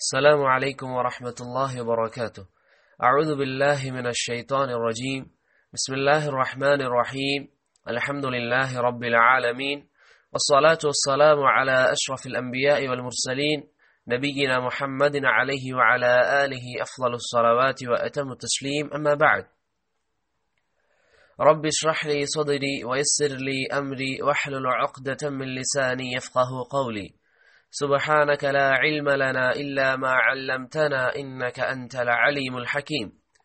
السلام عليكم ورحمة الله وبركاته أعوذ بالله من الشيطان الرجيم بسم الله الرحمن الرحيم الحمد لله رب العالمين والصلاة والسلام على أشرف الأنبياء والمرسلين نبينا محمد عليه وعلى آله أفضل الصلوات وأتم التسليم أما بعد رب اشرح لي صدري ويسر لي أمري واحلل عقدة من لساني يفقه قولي سبحانك لا علم لنا إلا ما علمتنا إنك أنت العليم الحكيم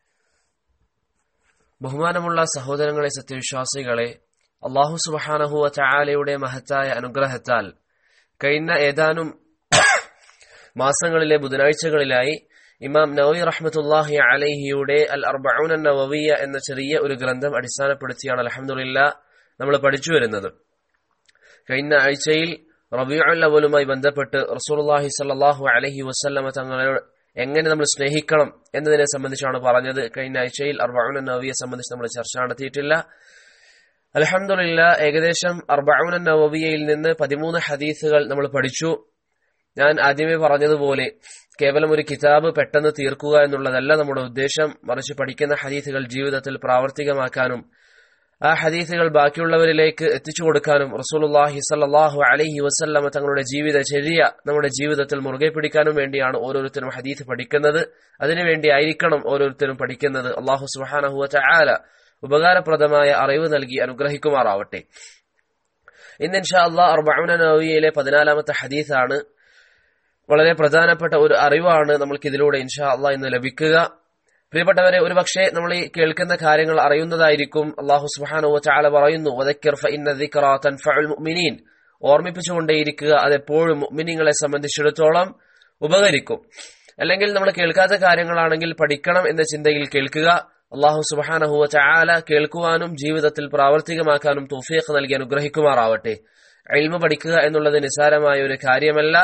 ബഹുമാനമുള്ള സഹോദരങ്ങളെ സത്യവിശ്വാസികളെ അള്ളാഹു സുബഹാനഹുവ ചായാലയുടെ മഹത്തായ അനുഗ്രഹത്താൽ കഴിഞ്ഞ ഏതാനും മാസങ്ങളിലെ ബുധനാഴ്ചകളിലായി ഇമാം നവി റഹ്മത്തുല്ലാഹി അലഹിയുടെ അൽ അർബഊൻ നവവിയ എന്ന ചെറിയ ഒരു ഗ്രന്ഥം അടിസ്ഥാനപ്പെടുത്തിയാണ് അലഹമുല്ല നമ്മൾ പഠിച്ചു വരുന്നത് കഴിഞ്ഞ ആഴ്ചയിൽ റബിയുൽ അവലുമായി ബന്ധപ്പെട്ട് റസൂലുള്ളാഹി സല്ലല്ലാഹു അലൈഹി വസല്ലമ തങ്ങളോട് എങ്ങനെ നമ്മൾ സ്നേഹിക്കണം എന്നതിനെ സംബന്ധിച്ചാണ് പറഞ്ഞത് കഴിഞ്ഞ ആഴ്ചയിൽ അർബഊൻ നവവിയെ സംബന്ധിച്ച് നമ്മൾ ചർച്ച നടത്തിയിട്ടില്ല അലഹമുല്ല ഏകദേശം അർബഊൻ നവവിയയിൽ നിന്ന് പതിമൂന്ന് ഹദീസുകൾ നമ്മൾ പഠിച്ചു ഞാൻ ആദ്യമേ പറഞ്ഞതുപോലെ കേവലം ഒരു കിതാബ് പെട്ടെന്ന് തീർക്കുക എന്നുള്ളതല്ല നമ്മുടെ ഉദ്ദേശം മറിച്ച് പഠിക്കുന്ന ഹദീസുകൾ ജീവിതത്തിൽ പ്രാവർത്തികമാക്കാനും ആ ഹദീസുകൾ ബാക്കിയുള്ളവരിലേക്ക് എത്തിച്ചു കൊടുക്കാനും റസൂലുല്ലാഹി സല്ലാഹു അലഹി വസല്ലമ തങ്ങളുടെ ജീവിതചര്യ നമ്മുടെ ജീവിതത്തിൽ മുറുകെ പിടിക്കാനും വേണ്ടിയാണ് ഓരോരുത്തരും ഹദീസ് പഠിക്കുന്നത് അതിനുവേണ്ടി ആയിരിക്കണം ഓരോരുത്തരും പഠിക്കുന്നത് അള്ളാഹു സുഹാനഹുവ ചായാല ഉപകാരപ്രദമായ അറിവ് നൽകി അനുഗ്രഹിക്കുമാറാവട്ടെ ഇന്ന് ഇൻഷാ അള്ളാഹ് അർബഅുന നവവിയയിലെ പതിനാലാമത്തെ ഹദീസാണ് വളരെ പ്രധാനപ്പെട്ട ഒരു അറിവാണ് നമ്മൾക്ക് ഇതിലൂടെ ഇൻഷാ അള്ളാഹ് ഇന്ന് ലഭിക്കുക പ്രിയപ്പെട്ടവരെ ഒരുപക്ഷെ നമ്മൾ ഈ കേൾക്കുന്ന കാര്യങ്ങൾ അറിയുന്നതായിരിക്കും അള്ളാഹു സുബാനു ചാല പറയുന്നു മുഅ്മിനീൻ ഓർമ്മിപ്പിച്ചുകൊണ്ടേയിരിക്കുക അതെപ്പോഴും മുഅ്മിനീങ്ങളെ സംബന്ധിച്ചിടത്തോളം ഉപകരിക്കും അല്ലെങ്കിൽ നമ്മൾ കേൾക്കാത്ത കാര്യങ്ങളാണെങ്കിൽ പഠിക്കണം എന്ന ചിന്തയിൽ കേൾക്കുക അള്ളാഹു സുബാനഹുവ ചാല കേൾക്കുവാനും ജീവിതത്തിൽ പ്രാവർത്തികമാക്കാനും തോഫീഖ് നൽകി അനുഗ്രഹിക്കുമാറാവട്ടെ എൽമ പഠിക്കുക എന്നുള്ളത് നിസാരമായ ഒരു കാര്യമല്ല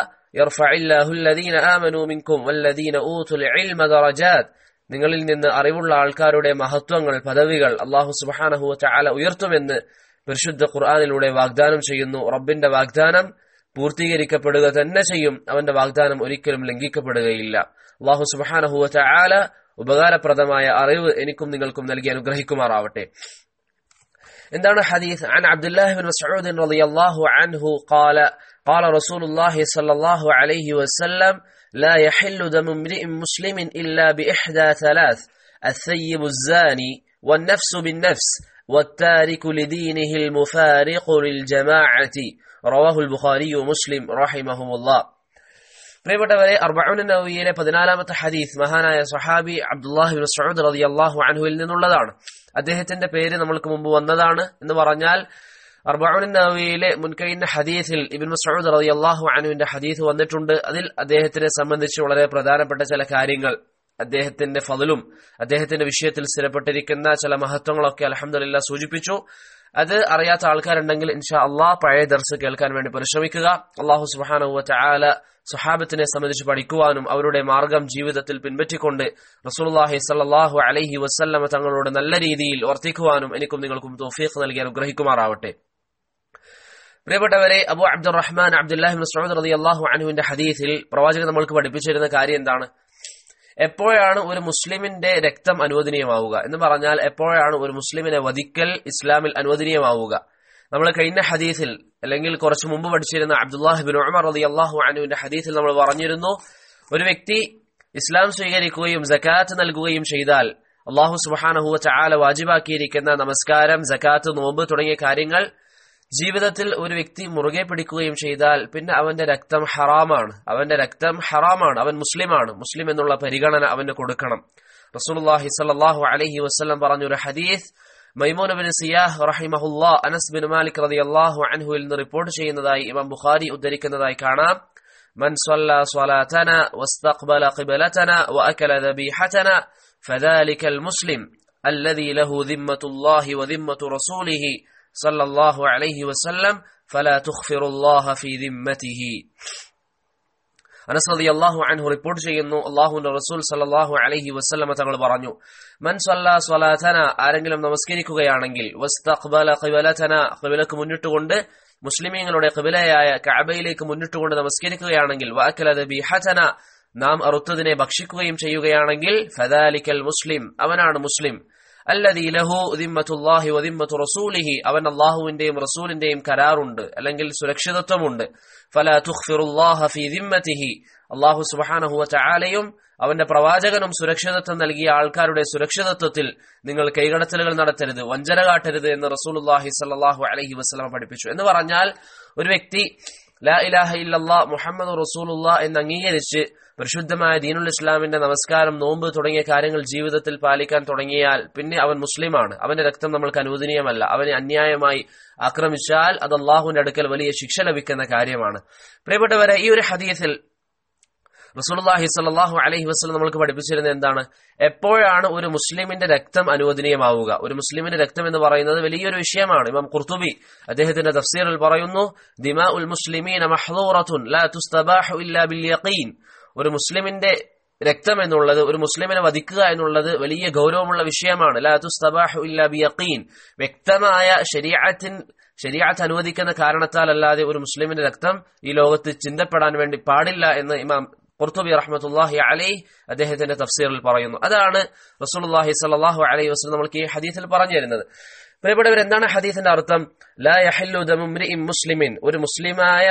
നിങ്ങളിൽ നിന്ന് അറിവുള്ള ആൾക്കാരുടെ മഹത്വങ്ങൾ പദവികൾ അള്ളാഹു സുബാനഹുവ ചാല ഉയർത്തുമെന്ന് പരിശുദ്ധ ഖുർആാനിലൂടെ വാഗ്ദാനം ചെയ്യുന്നു റബ്ബിന്റെ വാഗ്ദാനം പൂർത്തീകരിക്കപ്പെടുക തന്നെ ചെയ്യും അവന്റെ വാഗ്ദാനം ഒരിക്കലും ലംഘിക്കപ്പെടുകയില്ല അള്ളാഹു സുബാനഹുവ ചാല ഉപകാരപ്രദമായ അറിവ് എനിക്കും നിങ്ങൾക്കും നൽകി അനുഗ്രഹിക്കുമാറാവട്ടെ എന്താണ് ഹദീസ് عن عبد الله بن مسعود رضي الله عنه قال قال رسول الله صلى الله عليه وسلم لا يحل دم امرئ مسلم إلا بإحدى ثلاث الثيب الزاني والنفس بالنفس والتارك لدينه المفارق للجماعة رواه البخاري ومسلم رحمهم الله പ്രിയപ്പെട്ടവരെ അർബഉൻ നവവിയിലെ പതിനാലാമത്തെ ഹദീസ് മഹാനായ സഹാബി അബ്ദുല്ലാഹി ബിൻ സഊദ് റളിയല്ലാഹു അൻഹുവിൽ നിന്നുള്ളതാണ് അദ്ദേഹത്തിന്റെ പേര് നമ്മൾക്ക് മുമ്പ് വന്നതാണ് എന്ന് പറഞ്ഞാൽ അർബഉൻ നവവിയിലെ മുൻകഴിഞ്ഞ ഹദീസിൽ ഇബിൻ മസ്ഊദ് റളിയല്ലാഹു അൻഹുവിന്റെ ഹദീസ് വന്നിട്ടുണ്ട് അതിൽ അദ്ദേഹത്തിനെ സംബന്ധിച്ച് വളരെ പ്രധാനപ്പെട്ട ചില കാര്യങ്ങൾ അദ്ദേഹത്തിന്റെ ഫതിലും അദ്ദേഹത്തിന്റെ വിഷയത്തിൽ സ്ഥിരപ്പെട്ടിരിക്കുന്ന ചില മഹത്വങ്ങളൊക്കെ അലഹമില്ല സൂചിപ്പിച്ചു അത് അറിയാത്ത ആൾക്കാരുണ്ടെങ്കിൽ ഇൻഷാ അള്ളാഹ് പഴയ ദർസ് കേൾക്കാൻ വേണ്ടി പരിശ്രമിക്കുക അള്ളാഹു സുബാനുവ ചാല സുഹാബത്തിനെ സംബന്ധിച്ച് പഠിക്കുവാനും അവരുടെ മാർഗം ജീവിതത്തിൽ പിൻപറ്റിക്കൊണ്ട് റസൂലുള്ളാഹി സല്ലല്ലാഹു അലൈഹി വസല്ലമ തങ്ങളോട് നല്ല രീതിയിൽ വർത്തിക്കുവാനും എനിക്കും നിങ്ങൾക്കും തോഫീഖ് നൽകി അനുഗ്രഹിക്കുമാറാവട്ടെ പ്രിയപ്പെട്ടവരെ അബു അബ്ദുറഹ്മാൻ അബ്ദുല്ലാഹി മസ്ഊദ് റളിയല്ലാഹു അൻഹുവിന്റെ ഹദീസിൽ പ്രവാചകൻ നമ്മൾക്ക് പഠിപ്പിച്ചിരുന്ന കാര്യം എന്താണ് എപ്പോഴാണ് ഒരു മുസ്ലിമിന്റെ രക്തം അനുവദനീയമാവുക എന്ന് പറഞ്ഞാൽ എപ്പോഴാണ് ഒരു മുസ്ലിമിനെ വധിക്കൽ ഇസ്ലാമിൽ അനുവദനീയമാവുക നമ്മൾ കഴിഞ്ഞ ഹദീസിൽ അല്ലെങ്കിൽ കുറച്ച് മുമ്പ് പഠിച്ചിരുന്ന അബ്ദുല്ലാഹിബിൻ ഉമർ റതി അള്ളാഹു അനുവിന്റെ ഹദീസിൽ നമ്മൾ പറഞ്ഞിരുന്നു ഒരു വ്യക്തി ഇസ്ലാം സ്വീകരിക്കുകയും ജക്കാത്ത് നൽകുകയും ചെയ്താൽ അള്ളാഹു സുബാനഹുവ ചാല വാജിബാക്കിയിരിക്കുന്ന നമസ്കാരം ജക്കാത്ത് നോമ്പ് തുടങ്ങിയ കാര്യങ്ങൾ ജീവിതത്തിൽ ഒരു വ്യക്തി മുറുകെ പിടിക്കുകയും ചെയ്താൽ പിന്നെ അവന്റെ രക്തം ഹറാമാണ് അവന്റെ രക്തം ഹറാമാണ് അവൻ മുസ്ലിമാണ് മുസ്ലിം എന്നുള്ള പരിഗണന അവന് കൊടുക്കണം റസൂലുള്ളാഹി സ്വല്ലല്ലാഹു അലൈഹി വസല്ലം പറഞ്ഞ ഒരു ഹദീസ് മൈമൂൻ ബിൻ സിയാഹ് റഹിമഹുല്ലാ അനസ് ബിൻ മാലിക് റളിയല്ലാഹു അൻഹുവിൽ നിന്ന് റിപ്പോർട്ട് ചെയ്യുന്നതായി ഇമാം ബുഖാരി ഉദ്ധരിക്കുന്നതായി കാണാം من صلى صلاتنا واستقبل قبلتنا وأكل ذبيحتنا فذلك المسلم الذي له ذمة الله وذمة رسوله صلى الله عليه وسلم فلا تخفر الله في ذمته അനസ് റതി അള്ളാഹു അൻഹു റിപ്പോർട്ട് ചെയ്യുന്നു അള്ളാഹുന്റെ റസൂൽ സല്ലാഹു അലഹി വസ്ലമ തങ്ങൾ പറഞ്ഞു മൻ സല്ലാ സ്വലാഥന ആരെങ്കിലും നമസ്കരിക്കുകയാണെങ്കിൽ വസ്തഖ്ബല ഖിബലതന ഖിബലക്ക് മുന്നിട്ടുകൊണ്ട് മുസ്ലിമീങ്ങളുടെ ഖിബലയായ കഅബയിലേക്ക് മുന്നിട്ടുകൊണ്ട് നമസ്കരിക്കുകയാണെങ്കിൽ വാക്കലത് ബിഹതന നാം അറുത്തതിനെ ഭക്ഷിക്കുകയും ചെയ്യുകയാണെങ്കിൽ ഫദാലിക്കൽ മുസ്ലിം അവനാണ് മുസ്ലിം അല്ലദീ ലഹു ദിമ്മത്തുല്ലാഹി വദിമ്മത്തു റസൂലിഹി അവൻ അള്ളാഹുവിന്റെയും റസൂലിന്റെയും കരാറുണ്ട് അല്ലെങ്കിൽ സുരക്ഷിതത്വമുണ്ട് ഫലാ തുഖ്ഫിറുല്ലാഹ ഫീ ദിമ്മതിഹി അള്ളാഹു സുബ്ഹാനഹു വതആലയും അവന്റെ പ്രവാചകനും സുരക്ഷിതത്വം നൽകിയ ആൾക്കാരുടെ സുരക്ഷിതത്വത്തിൽ നിങ്ങൾ കൈകടത്തലുകൾ നടത്തരുത് വഞ്ചന കാട്ടരുത് എന്ന് റസൂലുള്ളാഹി സ്വല്ലല്ലാഹു അലൈഹി വസല്ലം പഠിപ്പിച്ചു എന്ന് പറഞ്ഞാൽ ഒരു വ്യക്തി ലാ ഇലാഹ ഇല്ലല്ലാ മുഹമ്മദ് റസൂലുള്ള എന്ന് അംഗീകരിച്ച് പരിശുദ്ധമായ ദീനുൽ ഇസ്ലാമിന്റെ നമസ്കാരം നോമ്പ് തുടങ്ങിയ കാര്യങ്ങൾ ജീവിതത്തിൽ പാലിക്കാൻ തുടങ്ങിയാൽ പിന്നെ അവൻ മുസ്ലിമാണ് അവന്റെ രക്തം നമ്മൾക്ക് അനുവദനീയമല്ല അവനെ അന്യായമായി ആക്രമിച്ചാൽ അത് അള്ളാഹുവിന്റെ അടുക്കൽ വലിയ ശിക്ഷ ലഭിക്കുന്ന കാര്യമാണ് പ്രിയപ്പെട്ടവരെ ഈ ഒരു ഹദീസിൽ റസൂലുള്ളാഹി സ്വല്ലല്ലാഹു അലൈഹി വസല്ലം നമ്മൾക്ക് പഠിപ്പിച്ചിരുന്നത് എന്താണ് എപ്പോഴാണ് ഒരു മുസ്ലിമിന്റെ രക്തം അനുവദനീയമാവുക ഒരു മുസ്ലിമിന്റെ രക്തം എന്ന് പറയുന്നത് വലിയൊരു വിഷയമാണ് ഇമാം ഖുർത്തുബി അദ്ദേഹത്തിന്റെ തഫ്സീറിൽ പറയുന്നു ദിമാ ഉൽ മുസ്ലിമീന മഹ്ദൂറത്തുൻ ലാ തുസ്തബാഹു ഇല്ലാ ബിൽ യഖീൻ ഒരു മുസ്ലിമിന്റെ രക്തം എന്നുള്ളത് ഒരു മുസ്ലിമിനെ വധിക്കുക എന്നുള്ളത് വലിയ ഗൗരവമുള്ള വിഷയമാണ് ലാ തുസ്തബാഹു ഇല്ലാ ബി യഖീൻ വ്യക്തമായ ശരീഅത്തിൻ ശരീഅത്ത് അനുവദിക്കുന്ന കാരണത്താൽ അല്ലാതെ ഒരു മുസ്ലിമിന്റെ രക്തം ഈ ലോകത്ത് ചിന്തപ്പെടാൻ വേണ്ടി പാടില്ല എന്ന് ഇമാം ഖുർത്തുബി റഹ്മത്തുല്ലാഹി അലൈഹി അദ്ദേഹത്തിന്റെ തഫ്സീറിൽ പറയുന്നു അതാണ് റസൂലുള്ളാഹി സ്വല്ലല്ലാഹു അലൈഹി വസല്ലം നമ്മൾക്ക് ഈ ഹദീസിൽ പറഞ്ഞു തരുന്നത് പ്രിയപ്പെട്ടവർ എന്താണ് ഹദീസിന്റെ അർത്ഥം ലാ യഹല്ലു ദമു ഇംറിഇൻ മുസ്ലിമിൻ ഒരു മുസ്ലിമായ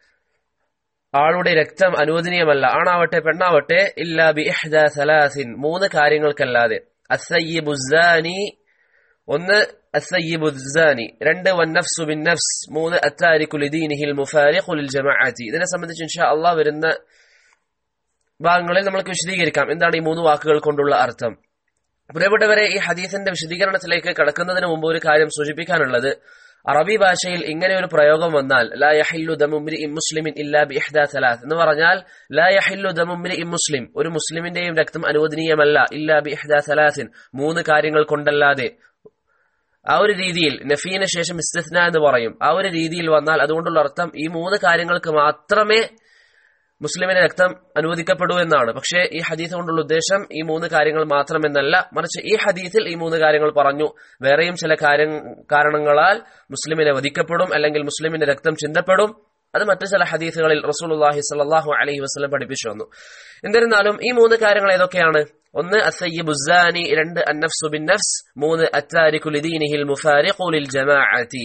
ആളുടെ രക്തം അനുവദനീയമല്ല ആണാവട്ടെ പെണ്ണാവട്ടെ ഇല്ലാ ബി ഇഹ്ദാ സലാസിൻ മൂന്ന് കാര്യങ്ങൾക്കല്ലാതെ അസയ്യിബുസാനി ഒന്ന് അസയ്യിബുസാനി രണ്ട് വന്നഫ്സു ബിൻ നഫ്സ് മൂന്ന് അത്താരിഖു ലിദീനിഹിൽ മുഫാരിഖു ലിൽ ജമാഅത്തി ഇതിനെ സംബന്ധിച്ച് ഇൻഷാ അള്ളാഹ് വരുന്ന ഭാഗങ്ങളിൽ നമ്മൾക്ക് വിശദീകരിക്കാം എന്താണ് ഈ മൂന്ന് വാക്കുകൾ കൊണ്ടുള്ള അർത്ഥം പ്രിയപ്പെട്ടവരെ ഈ ഹദീസിന്റെ വിശദീകരണത്തിലേക്ക് കടക്കുന്നതിന് മുമ്പ് ഒരു കാര്യം സൂചിപ്പിക്കാനുള്ളത് അറബി ഭാഷയിൽ ഇങ്ങനെ ഒരു പ്രയോഗം വന്നാൽ ലാ യഹില്ലു ദമുമ്രി ഇം മുസ്ലിമിൻ ഇല്ലാ ബി ഇഹ്ദാ സലാത്ത് എന്ന് പറഞ്ഞാൽ ലാ യഹില്ലു ദമുമ്രി ഇം മുസ്ലിം ഒരു മുസ്ലിമിന്റെയും രക്തം അനുവദനീയമല്ല ഇല്ലാ ബി ഇഹ്ദാ സലാത്തിൻ മൂന്ന് കാര്യങ്ങൾ കൊണ്ടല്ലാതെ ആ ഒരു രീതിയിൽ നഫീന് ശേഷം ഇസ്തിസ്ന എന്ന് പറയും ആ ഒരു രീതിയിൽ വന്നാൽ അതുകൊണ്ടുള്ള അർത്ഥം ഈ മൂന്ന് കാര്യങ്ങൾക്ക് മാത്രമേ മുസ്ലിമിന്റെ രക്തം അനുവദിക്കപ്പെടൂ എന്നാണ് പക്ഷേ ഈ ഹദീസ് കൊണ്ടുള്ള ഉദ്ദേശം ഈ മൂന്ന് കാര്യങ്ങൾ മാത്രമെന്നല്ല മറിച്ച് ഈ ഹദീസിൽ ഈ മൂന്ന് കാര്യങ്ങൾ പറഞ്ഞു വേറെയും ചില കാര്യ കാരണങ്ങളാൽ മുസ്ലിമിനെ വധിക്കപ്പെടും അല്ലെങ്കിൽ മുസ്ലിമിന്റെ രക്തം ചിന്തപ്പെടും അത് മറ്റു ചില ഹദീസുകളിൽ റസൂലുള്ളാഹി സ്വല്ലല്ലാഹു അലൈഹി വസല്ലം പഠിപ്പിച്ചു വന്നു എന്നിരുന്നാലും ഈ മൂന്ന് കാര്യങ്ങൾ ഏതൊക്കെയാണ് ഒന്ന് അസയ്യിബുസാനി രണ്ട് അന്നഫ്സു ബിൻ നഫ്സ് മൂന്ന് അത്താരിഖു ലിദീനിഹിൽ മുഫാരിഖു ലിൽ ജമാഅത്തി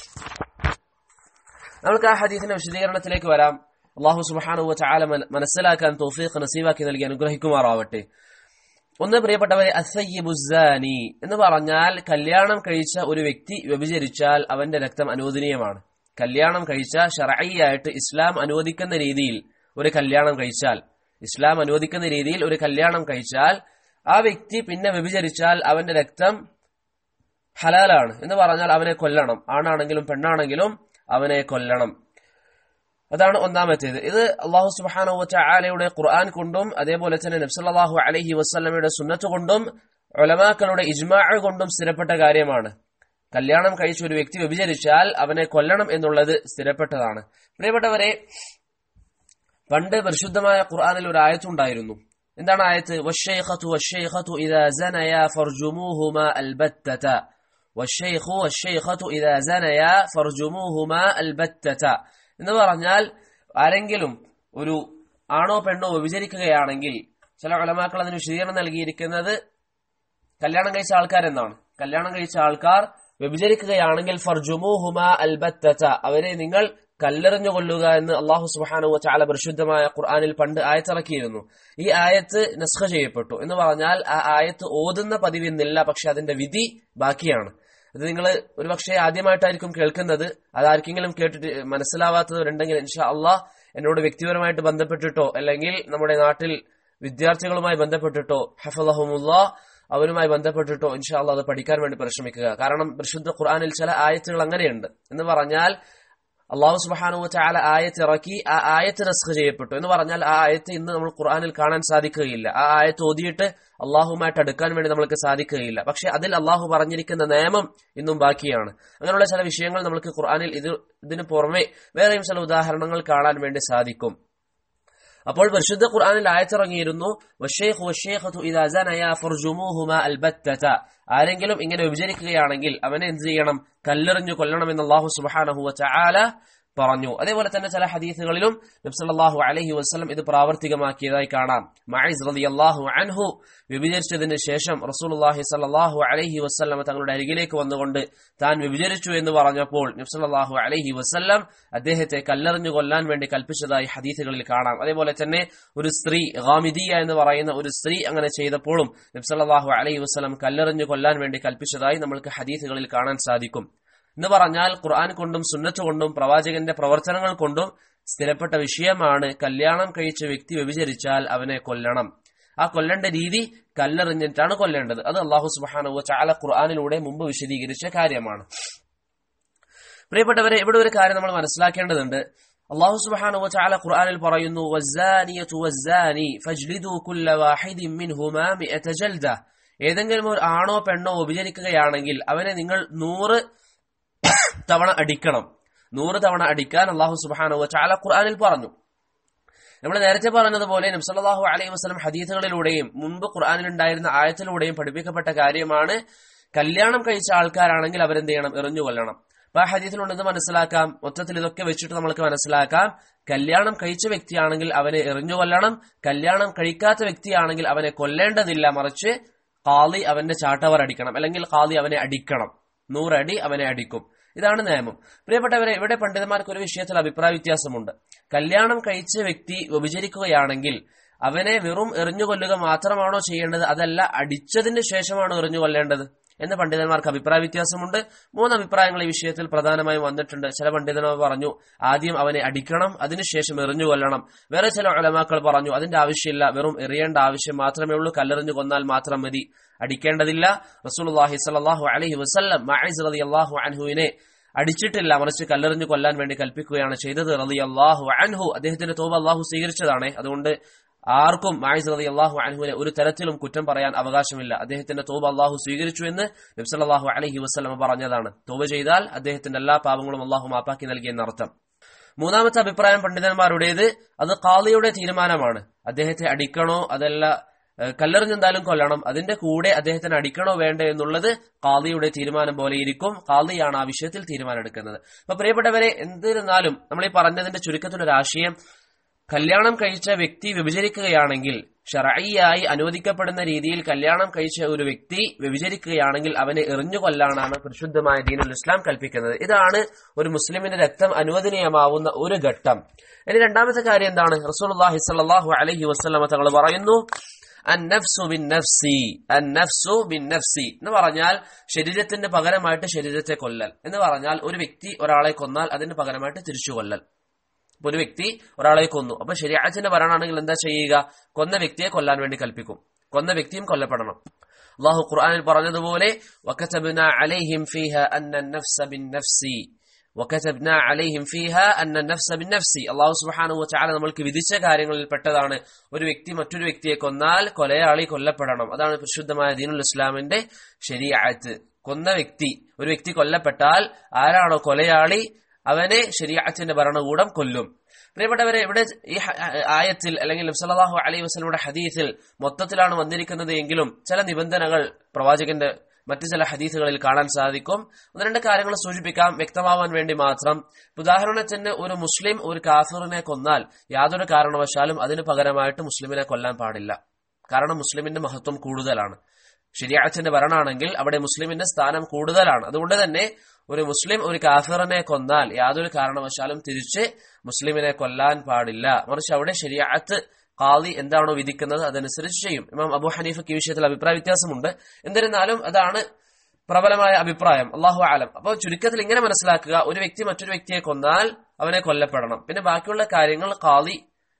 നമുക്ക് ആ ഹദീസിന്റെ വിശദീകരണത്തിലേക്ക് വരാം അള്ളാഹു സുബ്ഹാനഹു വതആല മനസ്സിലാക്കാൻ തൗഫീഖ് നസീബാക്കി നൽകി അനുഗ്രഹിക്കുമാറാവട്ടെ ഒന്ന് പ്രിയപ്പെട്ടവരെ അസയ്യിബുസാനി എന്ന് പറഞ്ഞാൽ കല്യാണം കഴിച്ച ഒരു വ്യക്തി വ്യഭിചരിച്ചാൽ അവന്റെ രക്തം അനുവദനീയമാണ് കല്യാണം കഴിച്ച ഷറഈയായിട്ട് ഇസ്ലാം അനുവദിക്കുന്ന രീതിയിൽ ഒരു കല്യാണം കഴിച്ചാൽ ഇസ്ലാം അനുവദിക്കുന്ന രീതിയിൽ ഒരു കല്യാണം കഴിച്ചാൽ ആ വ്യക്തി പിന്നെ വ്യഭിചരിച്ചാൽ അവന്റെ രക്തം ഹലാലാണ് എന്ന് പറഞ്ഞാൽ അവനെ കൊല്ലണം ആണാണെങ്കിലും പെണ്ണാണെങ്കിലും അവനെ കൊല്ലണം അതാണ് ഒന്നാമത്തേത് ഇത് അള്ളാഹു സുബാനു ചായാലയുടെ ഖുർആൻ കൊണ്ടും അതേപോലെ തന്നെ നബ്സല്ലാഹു അലഹി വസ്ലമയുടെ സുന്നത്ത് കൊണ്ടും ഒലമാക്കളുടെ ഇജ്മാ കൊണ്ടും സ്ഥിരപ്പെട്ട കാര്യമാണ് കല്യാണം കഴിച്ച ഒരു വ്യക്തി വ്യഭിചരിച്ചാൽ അവനെ കൊല്ലണം എന്നുള്ളത് സ്ഥിരപ്പെട്ടതാണ് പ്രിയപ്പെട്ടവരെ പണ്ട് പരിശുദ്ധമായ ഖുർആനിൽ ഒരു ആയത്തുണ്ടായിരുന്നു എന്താണ് ആയത്ത് വശൈഖത്തു വശൈഖത്തു ഇദാ സനയാ ഫർജുമൂഹുമാ അൽബത്തത വശൈഖു വശൈഖത്തു ഇദാ സനയാ ഫർജുമൂഹുമാ അൽബത്തത എന്ന് പറഞ്ഞാൽ ആരെങ്കിലും ഒരു ആണോ പെണ്ണോ വ്യഭിചരിക്കുകയാണെങ്കിൽ ചില ഉലമാക്കൾ അതിന് വിശദീകരണം നൽകിയിരിക്കുന്നത് കല്യാണം കഴിച്ച ആൾക്കാരെന്നാണ് കല്യാണം കഴിച്ച ആൾക്കാർ വ്യഭിചരിക്കുകയാണെങ്കിൽ ഫർജുമുഹുമ അൽബത്തത അവരെ നിങ്ങൾ കല്ലെറിഞ്ഞു കൊല്ലുക എന്ന് അള്ളാഹു സുബാനു ചാല പരിശുദ്ധമായ ഖുർആാനിൽ പണ്ട് ആയത്തിറക്കിയിരുന്നു ഈ ആയത്ത് നസ്ഖ ചെയ്യപ്പെട്ടു എന്ന് പറഞ്ഞാൽ ആ ആയത്ത് ഓതുന്ന പതിവിന്നില്ല പക്ഷെ അതിന്റെ വിധി ബാക്കിയാണ് ഇത് നിങ്ങൾ ഒരുപക്ഷെ ആദ്യമായിട്ടായിരിക്കും കേൾക്കുന്നത് അതാർക്കെങ്കിലും കേട്ടിട്ട് മനസ്സിലാവാത്തവരുണ്ടെങ്കിൽ ഇൻഷാ അള്ളാഹ് എന്നോട് വ്യക്തിപരമായിട്ട് ബന്ധപ്പെട്ടിട്ടോ അല്ലെങ്കിൽ നമ്മുടെ നാട്ടിൽ വിദ്യാർത്ഥികളുമായി ബന്ധപ്പെട്ടിട്ടോ ഹഫലഹമുല്ല അവരുമായി ബന്ധപ്പെട്ടിട്ടോ ഇൻഷാ അള്ളാഹ് അത് പഠിക്കാൻ വേണ്ടി പരിശ്രമിക്കുക കാരണം പരിശുദ്ധ ഖുർആാനിൽ ചില ആയത്തുകൾ അങ്ങനെയുണ്ട് എന്ന് പറഞ്ഞാൽ അള്ളാഹു സുബാനു ചാല ആയത്ത് ഇറക്കി ആ ആയത്ത് നസ്ഖ് ചെയ്യപ്പെട്ടു എന്ന് പറഞ്ഞാൽ ആ ആയത്ത് ഇന്ന് നമ്മൾ ഖുർആാനിൽ കാണാൻ സാധിക്കുകയില്ല ആ ആയത്ത് ഓതിയിട്ട് അള്ളാഹുമായിട്ട് അടുക്കാൻ വേണ്ടി നമ്മൾക്ക് സാധിക്കുകയില്ല പക്ഷെ അതിൽ അള്ളാഹു പറഞ്ഞിരിക്കുന്ന നിയമം ഇന്നും ബാക്കിയാണ് അങ്ങനെയുള്ള ചില വിഷയങ്ങൾ നമുക്ക് ഖുർആാനിൽ ഇത് ഇതിന് പുറമെ വേറെയും ചില ഉദാഹരണങ്ങൾ കാണാൻ വേണ്ടി സാധിക്കും അപ്പോൾ പരിശുദ്ധ ഖുർആാനിൽ ആയത്തിറങ്ങിയിരുന്നു ആരെങ്കിലും ഇങ്ങനെ വിഭജിക്കുകയാണെങ്കിൽ അവനെ എന്ത് ചെയ്യണം കല്ലെറിഞ്ഞു കൊല്ലണമെന്ന് അള്ളാഹു സുബാനഹുവ ചാല പറഞ്ഞു അതേപോലെ തന്നെ ചില ഹദീസുകളിലും നബ്സല്ലാഹു അലഹി വസ്ലം ഇത് പ്രാവർത്തികമാക്കിയതായി കാണാം മൈസ് റതി അള്ളാഹു അൻഹു വിഭജിച്ചതിന് ശേഷം റസൂലുല്ലാഹി സല്ലാഹു അലഹി വസ്ലം തങ്ങളുടെ അരികിലേക്ക് വന്നുകൊണ്ട് താൻ വിഭജിച്ചു എന്ന് പറഞ്ഞപ്പോൾ നബ്സല്ലാഹു അലഹി വസ്ലം അദ്ദേഹത്തെ കല്ലെറിഞ്ഞു കൊല്ലാൻ വേണ്ടി കൽപ്പിച്ചതായി ഹദീസുകളിൽ കാണാം അതേപോലെ തന്നെ ഒരു സ്ത്രീ ഗാമിദിയ എന്ന് പറയുന്ന ഒരു സ്ത്രീ അങ്ങനെ ചെയ്തപ്പോഴും നബ്സല്ലാഹു അലഹി വസ്ലം കല്ലെറിഞ്ഞു കൊല്ലാൻ വേണ്ടി കൽപ്പിച്ചതായി നമ്മൾക്ക് ഹദീസുകളിൽ കാണാൻ സാധിക്കും എന്ന് പറഞ്ഞാൽ ഖുർആൻ കൊണ്ടും സുന്നത്ത് കൊണ്ടും പ്രവാചകന്റെ പ്രവർത്തനങ്ങൾ കൊണ്ടും സ്ഥിരപ്പെട്ട വിഷയമാണ് കല്യാണം കഴിച്ച വ്യക്തി വ്യഭിചരിച്ചാൽ അവനെ കൊല്ലണം ആ കൊല്ലേണ്ട രീതി കല്ലെറിഞ്ഞിട്ടാണ് കൊല്ലേണ്ടത് അത് അള്ളാഹു സുബാനു ചാല ഖുർആാനിലൂടെ മുമ്പ് വിശദീകരിച്ച കാര്യമാണ് പ്രിയപ്പെട്ടവരെ ഇവിടെ ഒരു കാര്യം നമ്മൾ മനസ്സിലാക്കേണ്ടതുണ്ട് അള്ളാഹു സുബ്ഹാനഹു വതആല ഖുർആനിൽ പറയുന്നു വസ്സാനിയതു വസ്സാനി ഫജ്ലിദു കുല്ല വാഹിദിൻ മിൻഹുമാ മിഅത ജൽദ ഏതെങ്കിലും ഒരു ആണോ പെണ്ണോ ഉപചരിക്കുകയാണെങ്കിൽ അവനെ നിങ്ങൾ നൂറ് തവണ അടിക്കണം നൂറ് തവണ അടിക്കാൻ അള്ളാഹു സുബ്ഹാനഹു വതആല ഖുർആനിൽ പറഞ്ഞു നമ്മൾ നേരത്തെ പറഞ്ഞതുപോലെ നബ്സല്ലാഹു അലൈഹി വസ്ലം ഹദീസുകളിലൂടെയും മുമ്പ് ഖുർആനിൽ ഉണ്ടായിരുന്ന ആയത്തിലൂടെയും പഠിപ്പിക്കപ്പെട്ട കാര്യമാണ് കല്യാണം കഴിച്ച ആൾക്കാരാണെങ്കിൽ അവരെന്ത് ചെയ്യണം എറിഞ്ഞു കൊല്ലണം അപ്പൊ ആ ഹദീസിലുണ്ടെന്ന് മനസ്സിലാക്കാം മൊത്തത്തിൽ ഇതൊക്കെ വെച്ചിട്ട് നമ്മൾക്ക് മനസ്സിലാക്കാം കല്യാണം കഴിച്ച വ്യക്തിയാണെങ്കിൽ അവനെ എറിഞ്ഞു കൊല്ലണം കല്യാണം കഴിക്കാത്ത വ്യക്തിയാണെങ്കിൽ അവനെ കൊല്ലേണ്ടതില്ല മറിച്ച് കാളി അവന്റെ ചാട്ടവർ അടിക്കണം അല്ലെങ്കിൽ കാളി അവനെ അടിക്കണം നൂറടി അവനെ അടിക്കും ഇതാണ് നിയമം പ്രിയപ്പെട്ടവരെ ഇവിടെ പണ്ഡിതന്മാർക്ക് ഒരു വിഷയത്തിൽ അഭിപ്രായ വ്യത്യാസമുണ്ട് കല്യാണം കഴിച്ച വ്യക്തി വ്യഭിചരിക്കുകയാണെങ്കിൽ അവനെ വെറും എറിഞ്ഞു കൊല്ലുക മാത്രമാണോ ചെയ്യേണ്ടത് അതല്ല അടിച്ചതിന് ശേഷമാണോ എറിഞ്ഞു കൊല്ലേണ്ടത് എന്ന് പണ്ഡിതന്മാർക്ക് അഭിപ്രായ വ്യത്യാസമുണ്ട് മൂന്ന് അഭിപ്രായങ്ങൾ ഈ വിഷയത്തിൽ പ്രധാനമായും വന്നിട്ടുണ്ട് ചില പണ്ഡിതന്മാർ പറഞ്ഞു ആദ്യം അവനെ അടിക്കണം അതിനുശേഷം എറിഞ്ഞു കൊല്ലണം വേറെ ചില അലമാക്കൾ പറഞ്ഞു അതിന്റെ ആവശ്യമില്ല വെറും എറിയേണ്ട ആവശ്യം മാത്രമേ ഉള്ളൂ കല്ലെറിഞ്ഞു കൊന്നാൽ മാത്രം മതി അടിക്കേണ്ടതില്ല റസൂലുള്ളാഹി സ്വല്ലല്ലാഹു അലൈഹി വസല്ലം മഅീസ് റളിയല്ലാഹു അൻഹുവിനെ അടിച്ചിട്ടില്ല മറിച്ച് കല്ലെറിഞ്ഞു കൊല്ലാൻ വേണ്ടി കൽപ്പിക്കുകയാണ് ചെയ്തത് റളിയല്ലാഹു അൻഹു അദ്ദേഹത്തിന്റെ തോപ അള്ളാഹു സ്വീകരിച്ചതാണ് അതുകൊണ്ട് ആർക്കും മായിസ് റതി അള്ളാഹു അൻഹുവിനെ ഒരു തരത്തിലും കുറ്റം പറയാൻ അവകാശമില്ല അദ്ദേഹത്തിന്റെ തോബ അള്ളാഹു സ്വീകരിച്ചു എന്ന് നബ്സല്ലാഹു അലഹി വസ്ലമ പറഞ്ഞതാണ് തോബ ചെയ്താൽ അദ്ദേഹത്തിന്റെ എല്ലാ പാപങ്ങളും അള്ളാഹു മാപ്പാക്കി നൽകിയെന്നർത്ഥം മൂന്നാമത്തെ അഭിപ്രായം പണ്ഡിതന്മാരുടേത് അത് കാളിയുടെ തീരുമാനമാണ് അദ്ദേഹത്തെ അടിക്കണോ അതല്ല കല്ലെറിഞ്ഞെന്തായാലും കൊല്ലണം അതിന്റെ കൂടെ അദ്ദേഹത്തിന് അടിക്കണോ വേണ്ടോ എന്നുള്ളത് കാളിയുടെ തീരുമാനം പോലെ ഇരിക്കും കാളിയാണ് ആ വിഷയത്തിൽ തീരുമാനം എടുക്കുന്നത് അപ്പൊ പ്രിയപ്പെട്ടവരെ എന്തിരുന്നാലും നമ്മൾ ഈ പറഞ്ഞതിന്റെ ചുരുക്കത്തിലൊരു ആശയം കല്യാണം കഴിച്ച വ്യക്തി വ്യഭിചരിക്കുകയാണെങ്കിൽ ഷറയ്യായി അനുവദിക്കപ്പെടുന്ന രീതിയിൽ കല്യാണം കഴിച്ച ഒരു വ്യക്തി വ്യഭിചരിക്കുകയാണെങ്കിൽ അവനെ എറിഞ്ഞു കൊല്ലാനാണ് പരിശുദ്ധമായ ദീനുൽ ഇസ്ലാം കൽപ്പിക്കുന്നത് ഇതാണ് ഒരു മുസ്ലിമിന്റെ രക്തം അനുവദനീയമാവുന്ന ഒരു ഘട്ടം ഇനി രണ്ടാമത്തെ കാര്യം എന്താണ് റസൂലുള്ളാഹി സ്വല്ലല്ലാഹു അലൈഹി വസല്ലമ തങ്ങൾ പറയുന്നു അന്നഫ്സു ബിൻ നഫ്സി അന്നഫ്സു ബിൻ നഫ്സി എന്ന് പറഞ്ഞാൽ ശരീരത്തിന്റെ പകരമായിട്ട് ശരീരത്തെ കൊല്ലൽ എന്ന് പറഞ്ഞാൽ ഒരു വ്യക്തി ഒരാളെ കൊന്നാൽ അതിന് പകരമായിട്ട് തിരിച്ചു കൊല്ലൽ ഒരു വ്യക്തി ഒരാളെ കൊന്നു അപ്പൊ ശരിയാച്ചിന്റെ ഭരണമാണെങ്കിൽ എന്താ ചെയ്യുക കൊന്ന വ്യക്തിയെ കൊല്ലാൻ വേണ്ടി കൽപ്പിക്കും കൊന്ന വ്യക്തിയും കൊല്ലപ്പെടണം അള്ളാഹു ഖുർആനിൽ പറഞ്ഞതുപോലെ وكتبنا عليهم فيها أن النفس بالنفس وكتبنا عليهم فيها أن النفس بالنفس അള്ളാഹു സുബ്ഹാനഹു വതആല നമ്മൾക്ക് വിധിച്ച കാര്യങ്ങളിൽ പെട്ടതാണ് ഒരു വ്യക്തി മറ്റൊരു വ്യക്തിയെ കൊന്നാൽ കൊലയാളി കൊല്ലപ്പെടണം അതാണ് പരിശുദ്ധമായ ദീനുൽ ഇസ്ലാമിന്റെ ശരീഅത്ത് കൊന്ന വ്യക്തി ഒരു വ്യക്തി കൊല്ലപ്പെട്ടാൽ ആരാണോ കൊലയാളി അവനെ ശരിയാത്തിന്റെ ഭരണകൂടം കൊല്ലും പ്രിയപ്പെട്ടവരെ ഇവിടെ ഈ ആയത്തിൽ അല്ലെങ്കിൽ നബ്സല്ലാഹു അലൈഹി വസ്ലമുടെ ഹദീസിൽ മൊത്തത്തിലാണ് വന്നിരിക്കുന്നത് എങ്കിലും ചില നിബന്ധനകൾ പ്രവാചകന്റെ മറ്റു ചില ഹദീസുകളിൽ കാണാൻ സാധിക്കും ഒന്ന് രണ്ട് കാര്യങ്ങൾ സൂചിപ്പിക്കാം വ്യക്തമാവാൻ വേണ്ടി മാത്രം ഉദാഹരണത്തിന് ഒരു മുസ്ലിം ഒരു കാഫിറിനെ കൊന്നാൽ യാതൊരു കാരണവശാലും അതിന് പകരമായിട്ട് മുസ്ലിമിനെ കൊല്ലാൻ പാടില്ല കാരണം മുസ്ലിമിന്റെ മഹത്വം കൂടുതലാണ് ശരിയാച്ചന്റെ ഭരണമാണെങ്കിൽ അവിടെ മുസ്ലിമിന്റെ സ്ഥാനം കൂടുതലാണ് അതുകൊണ്ട് തന്നെ ഒരു മുസ്ലിം ഒരു കാഫിറിനെ കൊന്നാൽ യാതൊരു കാരണവശാലും തിരിച്ച് മുസ്ലിമിനെ കൊല്ലാൻ പാടില്ല മറിച്ച് അവിടെ ശരിയാത്ത് കാളി എന്താണോ വിധിക്കുന്നത് അതനുസരിച്ച് ചെയ്യും ഇമാം അബു ഹനീഫക്ക് ഈ വിഷയത്തിൽ അഭിപ്രായ വ്യത്യാസമുണ്ട് എന്നിരുന്നാലും അതാണ് പ്രബലമായ അഭിപ്രായം അള്ളാഹു ആലം അപ്പോൾ ചുരുക്കത്തിൽ ഇങ്ങനെ മനസ്സിലാക്കുക ഒരു വ്യക്തി മറ്റൊരു വ്യക്തിയെ കൊന്നാൽ അവനെ കൊല്ലപ്പെടണം പിന്നെ ബാക്കിയുള്ള കാര്യങ്ങൾ കാളി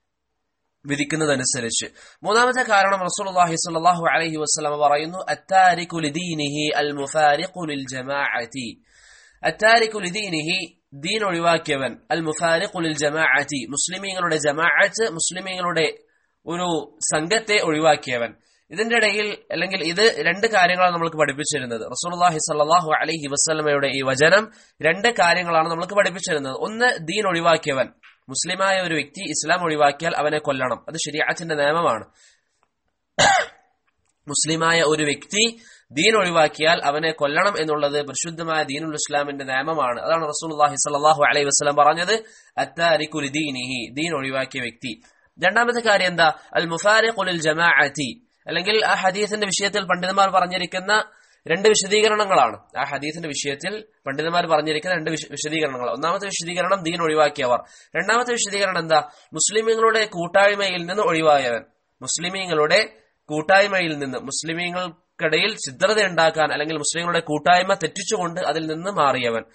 വിധിക്കുന്നതനുസരിച്ച് മൂന്നാമത്തെ കാരണം റസൂലുള്ളാഹി സ്വല്ലല്ലാഹു അലൈഹി വസല്ലം പറയുന്നു അത്താരിഖു ലിദീനിഹി അൽ മുഫാരിഖു ലിൽ ജമാഅതി അത്താരിഖു ലിദീനിഹി ദീൻ ഒഴിവാക്കിയവൻ അൽ മുഫാരിഖു ലിൽ ജമാഅതി മുസ്ലിമീങ്ങളുടെ ജമാഅത്ത് മുസ്ലിമീങ്ങളുടെ ഒരു സംഘത്തെ ഒഴിവാക്കിയവൻ ഇതിന്റെ ഇടയിൽ അല്ലെങ്കിൽ ഇത് രണ്ട് കാര്യങ്ങളാണ് നമ്മൾക്ക് പഠിപ്പിച്ചിരുന്നത് റസൂലുള്ളാഹി സ്വല്ലല്ലാഹു അലൈഹി വസല്ലമയുടെ ഈ വചനം രണ്ട് കാര്യങ്ങളാണ് നമ്മൾക്ക് പഠിപ്പിച്ചിരുന്നത് ഒന്ന് ദീൻ ഒഴിവാക്കിയവൻ മുസ്ലിമായ ഒരു വ്യക്തി ഇസ്ലാം ഒഴിവാക്കിയാൽ അവനെ കൊല്ലണം അത് ശരിയാത്തിന്റെ നിയമമാണ് മുസ്ലിമായ ഒരു വ്യക്തി ദീൻ ഒഴിവാക്കിയാൽ അവനെ കൊല്ലണം എന്നുള്ളത് പരിശുദ്ധമായ ദീനുൽ ഇസ്ലാമിന്റെ നിയമമാണ് അതാണ് റസൂലുള്ളാഹി സ്വല്ലല്ലാഹു അലൈഹി വസല്ലം പറഞ്ഞത് അത്താരിഖു ലിദീനിഹി ദീൻ ഒഴിവാക്കിയ വ്യക്തി രണ്ടാമത്തെ കാര്യം എന്താ അൽ മുഫാരിഖുൽ ജമാഅത്തി അല്ലെങ്കിൽ ആ ഹദീസിന്റെ വിഷയത്തിൽ പണ്ഡിതന്മാർ പറഞ്ഞിരിക്കുന്ന രണ്ട് വിശദീകരണങ്ങളാണ് ആ ഹദീസിന്റെ വിഷയത്തിൽ പണ്ഡിതന്മാർ പറഞ്ഞിരിക്കുന്ന രണ്ട് വിശ- വിശദീകരണങ്ങൾ ഒന്നാമത്തെ വിശദീകരണം ദീൻ ഒഴിവാക്കിയവർ രണ്ടാമത്തെ വിശദീകരണം എന്താ മുസ്ലിമീങ്ങളുടെ കൂട്ടായ്മയിൽ നിന്ന് ഒഴിവായവൻ മുസ്ലിമീങ്ങളുടെ കൂട്ടായ്മയിൽ നിന്ന് മുസ്ലിമീങ്ങൾക്കിടയിൽ ഛിദ്രത ഉണ്ടാക്കാൻ അല്ലെങ്കിൽ മുസ്ലിങ്ങളുടെ കൂട്ടായ്മ തെറ്റിച്ചുകൊണ്ട് അതിൽ നിന്ന് മാറിയവൻ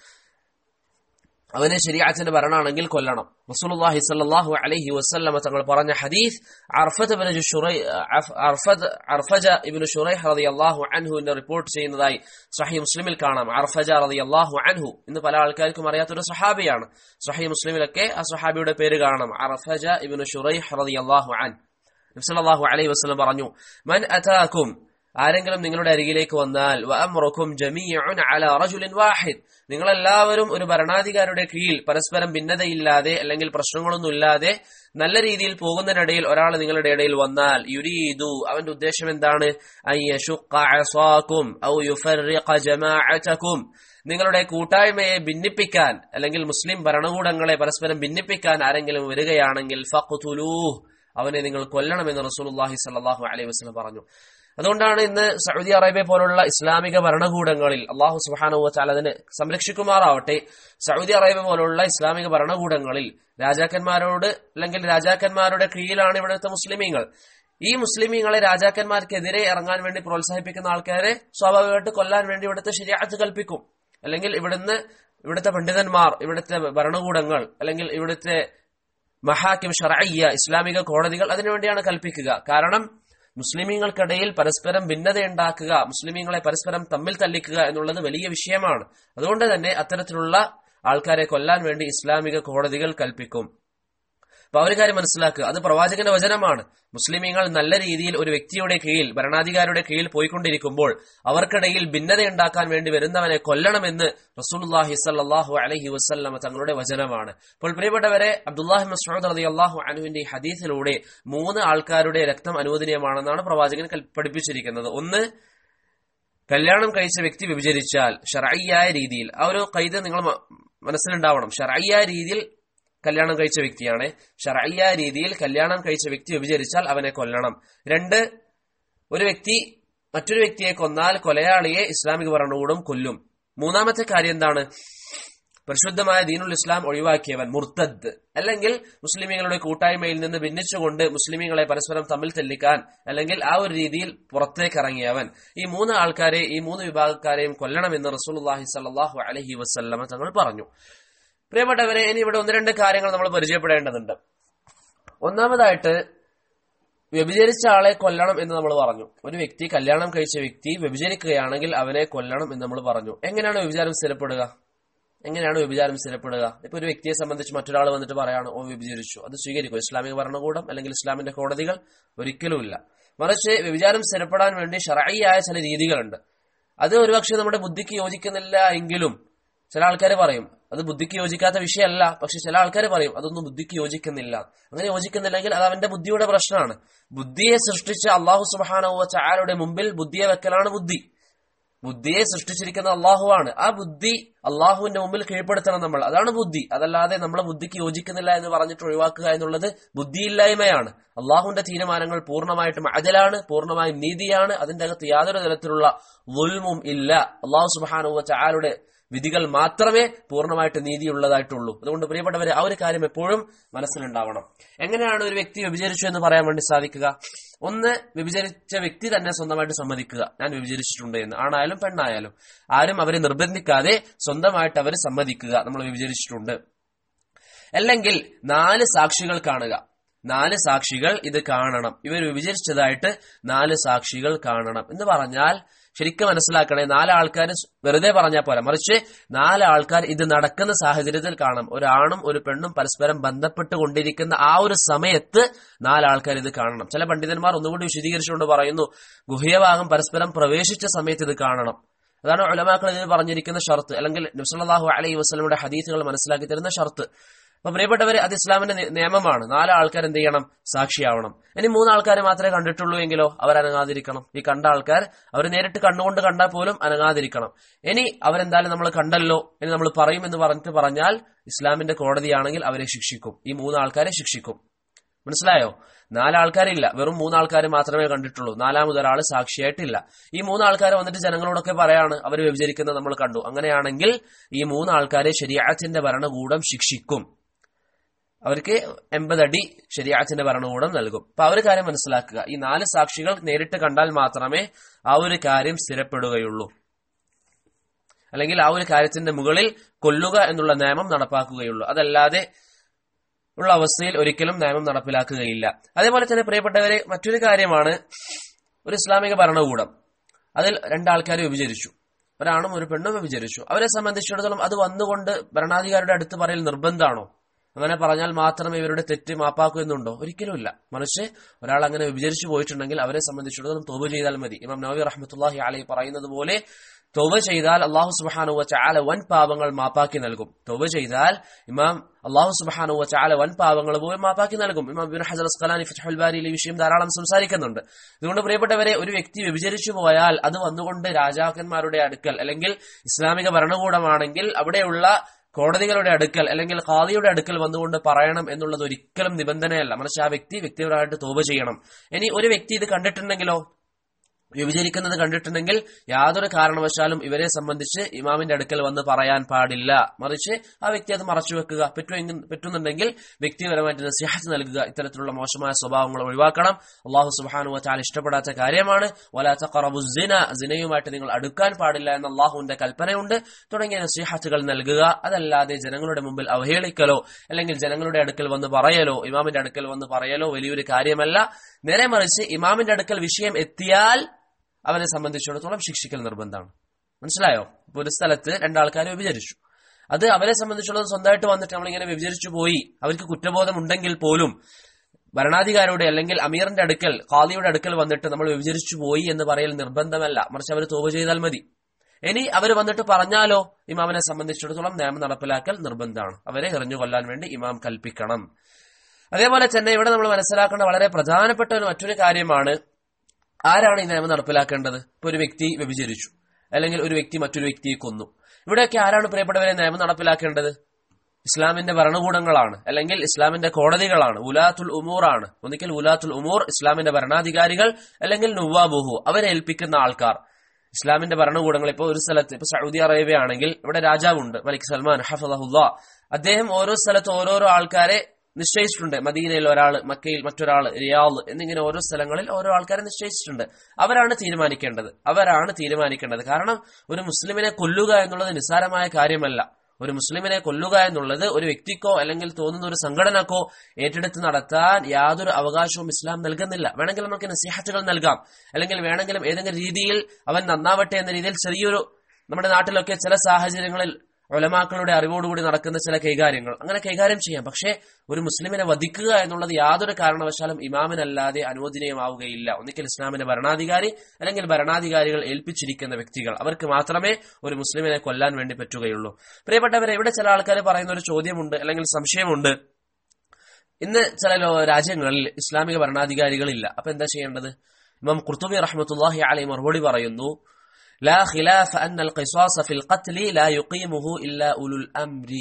അവനെ ശരിയാച്ചന്റെ ഭരണമാണെങ്കിൽ കൊല്ലണം റസൂലുള്ളാഹി സ്വല്ലല്ലാഹു അലൈഹി വസല്ലമ തങ്ങൾ പറഞ്ഞ ഹദീസ് അർഫത്ത് ഇബ്നു ശുറൈ അഫ്- അർഫദ് അർഫജ ഇബ്നു ശുറൈഹ് റളിയല്ലാഹു അൻഹു എന്ന് റിപ്പോർട്ട് ചെയ്യുന്നതായി സഹീഹ് മുസ്ലിമിൽ കാണാം അർഫജ റളിയല്ലാഹു അൻഹു ഇന്ന് പല ആൾക്കാർക്കും അറിയാത്തൊരു സഹാബിയാണ് സഹീഹ് മുസ്ലിമിലൊക്കെ ആ സഹാബിയുടെ പേര് കാണാം അർഫജ ഇബ്നു ശുറൈഹ് റളിയല്ലാഹു അൻ നബി സല്ലല്ലാഹു അലൈഹി വസല്ലം പറഞ്ഞു മൻ അതാക്കും ആരെങ്കിലും നിങ്ങളുടെ അരികിലേക്ക് വന്നാൽ വഅംറുക്കും ജമീഉൻ അലാ റജുലിൻ വാഹിദ് നിങ്ങളെല്ലാവരും ഒരു ഭരണാധികാരിയുടെ കീഴിൽ പരസ്പരം ഭിന്നതയില്ലാതെ അല്ലെങ്കിൽ പ്രശ്നങ്ങളൊന്നും ഇല്ലാതെ നല്ല രീതിയിൽ പോകുന്നതിനിടയിൽ ഒരാൾ നിങ്ങളുടെ ഇടയിൽ വന്നാൽ യുരീദു അവന്റെ ഉദ്ദേശം എന്താണ് അൻ യശുഖ അസാക്കും ഔ യുഫർരിഖ ജമാഅതകും നിങ്ങളുടെ കൂട്ടായ്മയെ ഭിന്നിപ്പിക്കാൻ അല്ലെങ്കിൽ മുസ്ലിം ഭരണകൂടങ്ങളെ പരസ്പരം ഭിന്നിപ്പിക്കാൻ ആരെങ്കിലും വരികയാണെങ്കിൽ ഫഖ്തുലൂഹ് അവനെ നിങ്ങൾ കൊല്ലണമെന്ന് റസൂലുള്ളാഹി സ്വല്ലല്ലാഹു അലൈഹി വസല്ലം പറഞ്ഞു അതുകൊണ്ടാണ് ഇന്ന് സൗദി അറേബ്യ പോലുള്ള ഇസ്ലാമിക ഭരണകൂടങ്ങളിൽ അള്ളാഹു സുബ്ഹാനഹു വതആല അതിനെ സംരക്ഷിക്കുമാറാവട്ടെ സൗദി അറേബ്യ പോലുള്ള ഇസ്ലാമിക ഭരണകൂടങ്ങളിൽ രാജാക്കന്മാരോട് അല്ലെങ്കിൽ രാജാക്കന്മാരുടെ കീഴിലാണ് ഇവിടുത്തെ മുസ്ലിമീങ്ങൾ ഈ മുസ്ലിമീങ്ങളെ രാജാക്കന്മാർക്കെതിരെ ഇറങ്ങാൻ വേണ്ടി പ്രോത്സാഹിപ്പിക്കുന്ന ആൾക്കാരെ സ്വാഭാവികമായിട്ട് കൊല്ലാൻ വേണ്ടി ഇവിടുത്തെ ശരിയാത്ത് കൽപ്പിക്കും അല്ലെങ്കിൽ ഇവിടുന്ന് ഇവിടുത്തെ പണ്ഡിതന്മാർ ഇവിടുത്തെ ഭരണകൂടങ്ങൾ അല്ലെങ്കിൽ ഇവിടുത്തെ മഹാക്കിം ഷറയ്യ ഇസ്ലാമിക കോടതികൾ അതിനുവേണ്ടിയാണ് കൽപ്പിക്കുക കാരണം മുസ്ലിമീങ്ങൾക്കിടയിൽ പരസ്പരം ഭിന്നതയുണ്ടാക്കുക മുസ്ലിമീങ്ങളെ പരസ്പരം തമ്മിൽ തല്ലിക്കുക എന്നുള്ളത് വലിയ വിഷയമാണ് അതുകൊണ്ട് തന്നെ അത്തരത്തിലുള്ള ആൾക്കാരെ കൊല്ലാൻ വേണ്ടി ഇസ്ലാമിക കോടതികൾ കൽപ്പിക്കും അപ്പൊ ആ ഒരു കാര്യം മനസ്സിലാക്കുക അത് പ്രവാചകന്റെ വചനമാണ് മുസ്ലിമീങ്ങൾ നല്ല രീതിയിൽ ഒരു വ്യക്തിയുടെ കീഴിൽ ഭരണാധികാരിയുടെ കീഴിൽ പോയിക്കൊണ്ടിരിക്കുമ്പോൾ അവർക്കിടയിൽ ഭിന്നതയുണ്ടാക്കാൻ വേണ്ടി വരുന്നവനെ കൊല്ലണമെന്ന് റസൂലുള്ളാഹി സ്വല്ലല്ലാഹു അലൈഹി വസല്ലമ തങ്ങളുടെ വചനമാണ് അപ്പോൾ പ്രിയപ്പെട്ടവരെ അബ്ദുല്ലാഹി മസ്ഊദ് റളിയല്ലാഹു അൻഹുവിന്റെ ഈ ഹദീസിലൂടെ മൂന്ന് ആൾക്കാരുടെ രക്തം അനുവദനീയമാണെന്നാണ് പ്രവാചകൻ കൽ- പഠിപ്പിച്ചിരിക്കുന്നത് ഒന്ന് കല്യാണം കഴിച്ച വ്യക്തി വിഭജിച്ചാൽ ഷറയ്യായ രീതിയിൽ ആ ഒരു കൈത് നിങ്ങൾ മ- മനസ്സിലുണ്ടാവണം ഷറയ്യായ രീതിയിൽ കല്യാണം കഴിച്ച വ്യക്തിയാണ് ഷറയ്യായ രീതിയിൽ കല്യാണം കഴിച്ച വ്യക്തി വിഭജിച്ചാൽ അവനെ കൊല്ലണം രണ്ട് ഒരു വ്യക്തി മറ്റൊരു വ്യക്തിയെ കൊന്നാൽ കൊലയാളിയെ ഇസ്ലാമിക ഭരണകൂടം കൊല്ലും മൂന്നാമത്തെ കാര്യം എന്താണ് പരിശുദ്ധമായ ദീനുൽ ഇസ്ലാം ഒഴിവാക്കിയവൻ മുർത്തദ് അല്ലെങ്കിൽ മുസ്ലിമീങ്ങളുടെ കൂട്ടായ്മയിൽ നിന്ന് ഭിന്നിച്ചുകൊണ്ട് മുസ്ലിമീങ്ങളെ പരസ്പരം തമ്മിൽ തെല്ലിക്കാൻ അല്ലെങ്കിൽ ആ ഒരു രീതിയിൽ പുറത്തേക്ക് ഇറങ്ങിയവൻ ഈ മൂന്ന് ആൾക്കാരെ ഈ മൂന്ന് വിഭാഗക്കാരെയും കൊല്ലണമെന്ന് റസൂലുള്ളാഹി സ്വല്ലല്ലാഹു അലൈഹി വസല്ലമ തങ്ങൾ പറഞ്ഞു പ്രിയപ്പെട്ടവരെ ഇനി ഇവിടെ ഒന്ന് രണ്ട് കാര്യങ്ങൾ നമ്മൾ പരിചയപ്പെടേണ്ടതുണ്ട് ഒന്നാമതായിട്ട് വ്യഭിചരിച്ച ആളെ കൊല്ലണം എന്ന് നമ്മൾ പറഞ്ഞു ഒരു വ്യക്തി കല്യാണം കഴിച്ച വ്യക്തി വ്യഭിചരിക്കുകയാണെങ്കിൽ അവനെ കൊല്ലണം എന്ന് നമ്മൾ പറഞ്ഞു എങ്ങനെയാണ് വ്യഭിചാരം സ്ഥിരപ്പെടുക എങ്ങനെയാണ് വ്യഭിചാരം സ്ഥിരപ്പെടുക ഇപ്പൊ ഒരു വ്യക്തിയെ സംബന്ധിച്ച് മറ്റൊരാൾ വന്നിട്ട് പറയാണ് ഓ വ്യഭിചരിച്ചു അത് സ്വീകരിക്കും ഇസ്ലാമിക ഭരണകൂടം അല്ലെങ്കിൽ ഇസ്ലാമിന്റെ കോടതികൾ ഒരിക്കലുമില്ല മറിച്ച് വ്യഭിചാരം സ്ഥിരപ്പെടാൻ വേണ്ടി ഷറയ്യായ ചില രീതികളുണ്ട് അത് ഒരുപക്ഷെ നമ്മുടെ ബുദ്ധിക്ക് യോജിക്കുന്നില്ല എങ്കിലും ചില ആൾക്കാർ പറയും അത് ബുദ്ധിക്ക് യോജിക്കാത്ത വിഷയമല്ല പക്ഷെ ചില ആൾക്കാർ പറയും അതൊന്നും ബുദ്ധിക്ക് യോജിക്കുന്നില്ല അങ്ങനെ യോജിക്കുന്നില്ലെങ്കിൽ അത് അവന്റെ ബുദ്ധിയുടെ പ്രശ്നമാണ് ബുദ്ധിയെ സൃഷ്ടിച്ച അള്ളാഹു സുബാനവ ചാരുടെ മുമ്പിൽ ബുദ്ധിയെ വെക്കലാണ് ബുദ്ധി ബുദ്ധിയെ സൃഷ്ടിച്ചിരിക്കുന്ന അള്ളാഹുവാണ് ആ ബുദ്ധി അള്ളാഹുവിന്റെ മുമ്പിൽ കീഴ്പ്പെടുത്തണം നമ്മൾ അതാണ് ബുദ്ധി അതല്ലാതെ നമ്മളെ ബുദ്ധിക്ക് യോജിക്കുന്നില്ല എന്ന് പറഞ്ഞിട്ട് ഒഴിവാക്കുക എന്നുള്ളത് ബുദ്ധിയില്ലായ്മയാണ് അള്ളാഹുവിന്റെ തീരുമാനങ്ങൾ പൂർണ്ണമായിട്ടും അജലാണ് പൂർണ്ണമായും നീതിയാണ് അതിന്റെ അകത്ത് യാതൊരു തരത്തിലുള്ള വുൽമും ഇല്ല അള്ളാഹു സുബാനുവ ചാരുടെ വിധികൾ മാത്രമേ പൂർണ്ണമായിട്ട് നീതിയുള്ളതായിട്ടുള്ളൂ അതുകൊണ്ട് പ്രിയപ്പെട്ടവരെ ആ ഒരു കാര്യം എപ്പോഴും മനസ്സിലുണ്ടാവണം എങ്ങനെയാണ് ഒരു വ്യക്തി വ്യഭിചരിച്ചു എന്ന് പറയാൻ വേണ്ടി സാധിക്കുക ഒന്ന് വ്യഭിചരിച്ച വ്യക്തി തന്നെ സ്വന്തമായിട്ട് സമ്മതിക്കുക ഞാൻ വ്യഭിചരിച്ചിട്ടുണ്ട് എന്ന് ആണായാലും പെണ്ണായാലും ആരും അവരെ നിർബന്ധിക്കാതെ സ്വന്തമായിട്ട് അവർ സമ്മതിക്കുക നമ്മൾ വ്യഭിചരിച്ചിട്ടുണ്ട് അല്ലെങ്കിൽ നാല് സാക്ഷികൾ കാണുക നാല് സാക്ഷികൾ ഇത് കാണണം ഇവർ വിഭജിച്ചതായിട്ട് നാല് സാക്ഷികൾ കാണണം എന്ന് പറഞ്ഞാൽ ശരിക്കും മനസ്സിലാക്കണേ നാല് ആൾക്കാർ വെറുതെ പറഞ്ഞാൽ പോരാ മറിച്ച് നാല് ആൾക്കാർ ഇത് നടക്കുന്ന സാഹചര്യത്തിൽ കാണാം ഒരാണും ഒരു പെണ്ണും പരസ്പരം ബന്ധപ്പെട്ടുകൊണ്ടിരിക്കുന്ന ആ ഒരു സമയത്ത് നാല് ആൾക്കാർ ഇത് കാണണം ചില പണ്ഡിതന്മാർ ഒന്നുകൂടി വിശദീകരിച്ചുകൊണ്ട് പറയുന്നു ഗുഹ്യഭാഗം പരസ്പരം പ്രവേശിച്ച സമയത്ത് ഇത് കാണണം അതാണ് ഉലമാക്കൾ ഇതിന് പറഞ്ഞിരിക്കുന്ന ഷർത്ത് അല്ലെങ്കിൽ നബ്സല്ലാഹു അലൈഹി വസ്ലമിയുടെ ഹദീസുകൾ മനസ്സിലാക്കി തരുന്ന ഷർത്ത് അപ്പൊ പ്രിയപ്പെട്ടവരെ അത് ഇസ്ലാമിന്റെ നി- നിയമമാണ് നാല് ആൾക്കാർ എന്ത് ചെയ്യണം സാക്ഷിയാവണം ഇനി മൂന്ന് ആൾക്കാരെ മാത്രമേ കണ്ടിട്ടുള്ളൂ എങ്കിലോ അവർ അനങ്ങാതിരിക്കണം ഈ കണ്ട ആൾക്കാർ അവർ നേരിട്ട് കണ്ണുകൊണ്ട് കണ്ടാൽ പോലും അനങ്ങാതിരിക്കണം ഇനി അവരെന്തായാലും നമ്മൾ കണ്ടല്ലോ ഇനി നമ്മൾ പറയും എന്ന് പറഞ്ഞിട്ട് പറഞ്ഞാൽ ഇസ്ലാമിന്റെ കോടതിയാണെങ്കിൽ അവരെ ശിക്ഷിക്കും ഈ മൂന്ന് ആൾക്കാരെ ശിക്ഷിക്കും മനസ്സിലായോ നാലാൾക്കാരില്ല വെറും മൂന്നാൾക്കാർ മാത്രമേ കണ്ടിട്ടുള്ളൂ നാലാമതൊരാൾ സാക്ഷിയായിട്ടില്ല ഈ മൂന്നാൾക്കാർ വന്നിട്ട് ജനങ്ങളോടൊക്കെ പറയാണ് അവർ വ്യഭിചരിക്കുന്നത് നമ്മൾ കണ്ടു അങ്ങനെയാണെങ്കിൽ ഈ മൂന്നാൾക്കാരെ ശരിയാത്തിന്റെ ഭരണകൂടം ശിക്ഷിക്കും അവർക്ക് എൺപത് അടി ശരിയാത്തിന്റെ ഭരണകൂടം നൽകും അപ്പൊ ആ ഒരു കാര്യം മനസ്സിലാക്കുക ഈ നാല് സാക്ഷികൾ നേരിട്ട് കണ്ടാൽ മാത്രമേ ആ ഒരു കാര്യം സ്ഥിരപ്പെടുകയുള്ളൂ അല്ലെങ്കിൽ ആ ഒരു കാര്യത്തിന്റെ മുകളിൽ കൊല്ലുക എന്നുള്ള നിയമം നടപ്പാക്കുകയുള്ളൂ അതല്ലാതെ ഉള്ള അവസ്ഥയിൽ ഒരിക്കലും നിയമം നടപ്പിലാക്കുകയില്ല അതേപോലെ തന്നെ പ്രിയപ്പെട്ടവരെ മറ്റൊരു കാര്യമാണ് ഒരു ഇസ്ലാമിക ഭരണകൂടം അതിൽ രണ്ടാൾക്കാർ വിഭജിച്ചു ഒരാണും ഒരു പെണ്ണും വിഭജിച്ചു അവരെ സംബന്ധിച്ചിടത്തോളം അത് വന്നുകൊണ്ട് ഭരണാധികാരിയുടെ അടുത്ത് പറയൽ നിർബന്ധമാണോ അങ്ങനെ പറഞ്ഞാൽ മാത്രമേ ഇവരുടെ തെറ്റ് മാപ്പാക്കൂ എന്നുണ്ടോ ഒരിക്കലുമില്ല മറിച്ച് ഒരാൾ അങ്ങനെ വിഭജിച്ചു പോയിട്ടുണ്ടെങ്കിൽ അവരെ സംബന്ധിച്ചിടത്തോളം തോപ് ചെയ്താൽ മതി ഇമാം നവി റഹ്മത്തുല്ലാഹി അലൈ പറയുന്നത് പോലെ തോവ ചെയ്താൽ അള്ളാഹു സുബാനുവ ചാല വൻ പാപങ്ങൾ മാപ്പാക്കി നൽകും തോവ ചെയ്താൽ ഇമാം അള്ളാഹു സുബാനുവ ചാല വൻ പാപങ്ങൾ പോലും മാപ്പാക്കി നൽകും ഇമാം ബിൻ ഹജർ അസ്കലാനി ഫുൽ ബാരിയിൽ ഈ വിഷയം ധാരാളം സംസാരിക്കുന്നുണ്ട് അതുകൊണ്ട് പ്രിയപ്പെട്ടവരെ ഒരു വ്യക്തി വ്യഭിചരിച്ചു പോയാൽ അത് വന്നുകൊണ്ട് രാജാക്കന്മാരുടെ അടുക്കൽ അല്ലെങ്കിൽ ഇസ്ലാമിക ഭരണകൂടമാണെങ്കിൽ അവിടെയുള്ള കോടതികളുടെ അടുക്കൽ അല്ലെങ്കിൽ ഖാദിയുടെ അടുക്കൽ വന്നുകൊണ്ട് പറയണം എന്നുള്ളത് ഒരിക്കലും നിബന്ധനയല്ല മറിച്ച് ആ വ്യക്തി വ്യക്തിപരമായിട്ട് തോപ ചെയ്യണം ഇനി ഒരു വ്യക്തി ഇത് കണ്ടിട്ടുണ്ടെങ്കിലോ വ്യഭിചരിക്കുന്നത് കണ്ടിട്ടുണ്ടെങ്കിൽ യാതൊരു കാരണവശാലും ഇവരെ സംബന്ധിച്ച് ഇമാമിന്റെ അടുക്കൽ വന്ന് പറയാൻ പാടില്ല മറിച്ച് ആ വ്യക്തി അത് മറച്ചു വെക്കുക പറ്റുമെങ്കിൽ പറ്റുന്നുണ്ടെങ്കിൽ വ്യക്തിപരമായിട്ട് നസിഹത്ത് നൽകുക ഇത്തരത്തിലുള്ള മോശമായ സ്വഭാവങ്ങൾ ഒഴിവാക്കണം അള്ളാഹു സുബാനു വച്ചാൽ ഇഷ്ടപ്പെടാത്ത കാര്യമാണ് വലാത്ത കറബുസിന സിനയുമായിട്ട് നിങ്ങൾ അടുക്കാൻ പാടില്ല എന്ന അള്ളാഹുവിന്റെ കൽപ്പനയുണ്ട് തുടങ്ങിയ നസിഹത്തുകൾ നൽകുക അതല്ലാതെ ജനങ്ങളുടെ മുമ്പിൽ അവഹേളിക്കലോ അല്ലെങ്കിൽ ജനങ്ങളുടെ അടുക്കൽ വന്ന് പറയലോ ഇമാമിന്റെ അടുക്കൽ വന്ന് പറയലോ വലിയൊരു കാര്യമല്ല നേരെ മറിച്ച് ഇമാമിന്റെ അടുക്കൽ വിഷയം എത്തിയാൽ അവനെ സംബന്ധിച്ചിടത്തോളം ശിക്ഷിക്കൽ നിർബന്ധമാണ് മനസ്സിലായോ ഇപ്പൊ ഒരു സ്ഥലത്ത് രണ്ടാൾക്കാർ വിഭജിച്ചു അത് അവരെ സംബന്ധിച്ചിടത്തോളം സ്വന്തമായിട്ട് വന്നിട്ട് നമ്മളിങ്ങനെ വിഭജിച്ചു പോയി അവർക്ക് കുറ്റബോധം ഉണ്ടെങ്കിൽ പോലും ഭരണാധികാരിയുടെ അല്ലെങ്കിൽ അമീറിന്റെ അടുക്കൽ ഖാദിയുടെ അടുക്കൽ വന്നിട്ട് നമ്മൾ വിഭജിച്ചു പോയി എന്ന് പറയൽ നിർബന്ധമല്ല മറിച്ച് അവർ തോപ ചെയ്താൽ മതി ഇനി അവർ വന്നിട്ട് പറഞ്ഞാലോ ഇമാമിനെ സംബന്ധിച്ചിടത്തോളം നിയമം നടപ്പിലാക്കൽ നിർബന്ധമാണ് അവരെ എറിഞ്ഞു കൊല്ലാൻ വേണ്ടി ഇമാം കൽപ്പിക്കണം അതേപോലെ തന്നെ ഇവിടെ നമ്മൾ മനസ്സിലാക്കേണ്ട വളരെ പ്രധാനപ്പെട്ട ഒരു മറ്റൊരു കാര്യമാണ് ആരാണ് ഈ നിയമം നടപ്പിലാക്കേണ്ടത് ഇപ്പൊ ഒരു വ്യക്തി വ്യഭിചരിച്ചു അല്ലെങ്കിൽ ഒരു വ്യക്തി മറ്റൊരു വ്യക്തിയെ കൊന്നു ഇവിടെയൊക്കെ ആരാണ് പ്രിയപ്പെട്ടവരെ നിയമം നടപ്പിലാക്കേണ്ടത് ഇസ്ലാമിന്റെ ഭരണകൂടങ്ങളാണ് അല്ലെങ്കിൽ ഇസ്ലാമിന്റെ കോടതികളാണ് ഉലാത്തുൽ ഉമൂറാണ് ഒന്നിക്കൽ ഉലാത്തുൽ ഉമൂർ ഇസ്ലാമിന്റെ ഭരണാധികാരികൾ അല്ലെങ്കിൽ നുവാബുഹു അവരെ ഏൽപ്പിക്കുന്ന ആൾക്കാർ ഇസ്ലാമിന്റെ ഭരണകൂടങ്ങൾ ഇപ്പോൾ ഒരു സ്ഥലത്ത് ഇപ്പൊ സൗദി അറേബ്യ ആണെങ്കിൽ ഇവിടെ രാജാവുണ്ട് മലിക് സൽമാൻ ഹഫദഹുല്ല അദ്ദേഹം ഓരോ സ്ഥലത്ത് ഓരോരോ ആൾക്കാരെ നിശ്ചയിച്ചിട്ടുണ്ട് മദീനയിൽ ഒരാൾ മക്കയിൽ മറ്റൊരാൾ റിയാദ് എന്നിങ്ങനെ ഓരോ സ്ഥലങ്ങളിൽ ഓരോ ആൾക്കാരെ നിശ്ചയിച്ചിട്ടുണ്ട് അവരാണ് തീരുമാനിക്കേണ്ടത് അവരാണ് തീരുമാനിക്കേണ്ടത് കാരണം ഒരു മുസ്ലിമിനെ കൊല്ലുക എന്നുള്ളത് നിസ്സാരമായ കാര്യമല്ല ഒരു മുസ്ലിമിനെ കൊല്ലുക എന്നുള്ളത് ഒരു വ്യക്തിക്കോ അല്ലെങ്കിൽ തോന്നുന്ന ഒരു സംഘടനക്കോ ഏറ്റെടുത്ത് നടത്താൻ യാതൊരു അവകാശവും ഇസ്ലാം നൽകുന്നില്ല വേണമെങ്കിൽ നമുക്ക് നസീഹത്തുകൾ നൽകാം അല്ലെങ്കിൽ വേണമെങ്കിലും ഏതെങ്കിലും രീതിയിൽ അവൻ നന്നാവട്ടെ എന്ന രീതിയിൽ ചെറിയൊരു നമ്മുടെ നാട്ടിലൊക്കെ ചില സാഹചര്യങ്ങളിൽ ഒലമാക്കളുടെ അറിവോടുകൂടി നടക്കുന്ന ചില കൈകാര്യങ്ങൾ അങ്ങനെ കൈകാര്യം ചെയ്യാം പക്ഷേ ഒരു മുസ്ലിമിനെ വധിക്കുക എന്നുള്ളത് യാതൊരു കാരണവശാലും ഇമാമിനല്ലാതെ അനുവദനീയമാവുകയില്ല ഒന്നിക്കൽ ഇസ്ലാമിന്റെ ഭരണാധികാരി അല്ലെങ്കിൽ ഭരണാധികാരികൾ ഏൽപ്പിച്ചിരിക്കുന്ന വ്യക്തികൾ അവർക്ക് മാത്രമേ ഒരു മുസ്ലിമിനെ കൊല്ലാൻ വേണ്ടി പറ്റുകയുള്ളൂ പ്രിയപ്പെട്ടവരെ ഇവിടെ ചില ആൾക്കാർ പറയുന്ന ഒരു ചോദ്യമുണ്ട് അല്ലെങ്കിൽ സംശയമുണ്ട് ഇന്ന് ചില ലോ- രാജ്യങ്ങളിൽ ഇസ്ലാമിക ഭരണാധികാരികളില്ല അപ്പൊ എന്താ ചെയ്യേണ്ടത് ഇമാം ഖുർത്തുബി റഹ്മത്തുല്ലാഹി അലൈ മറുപടി പറയുന്നു لا خلاف أن القصاص في القتل لا يقيمه إلا أولو الأمر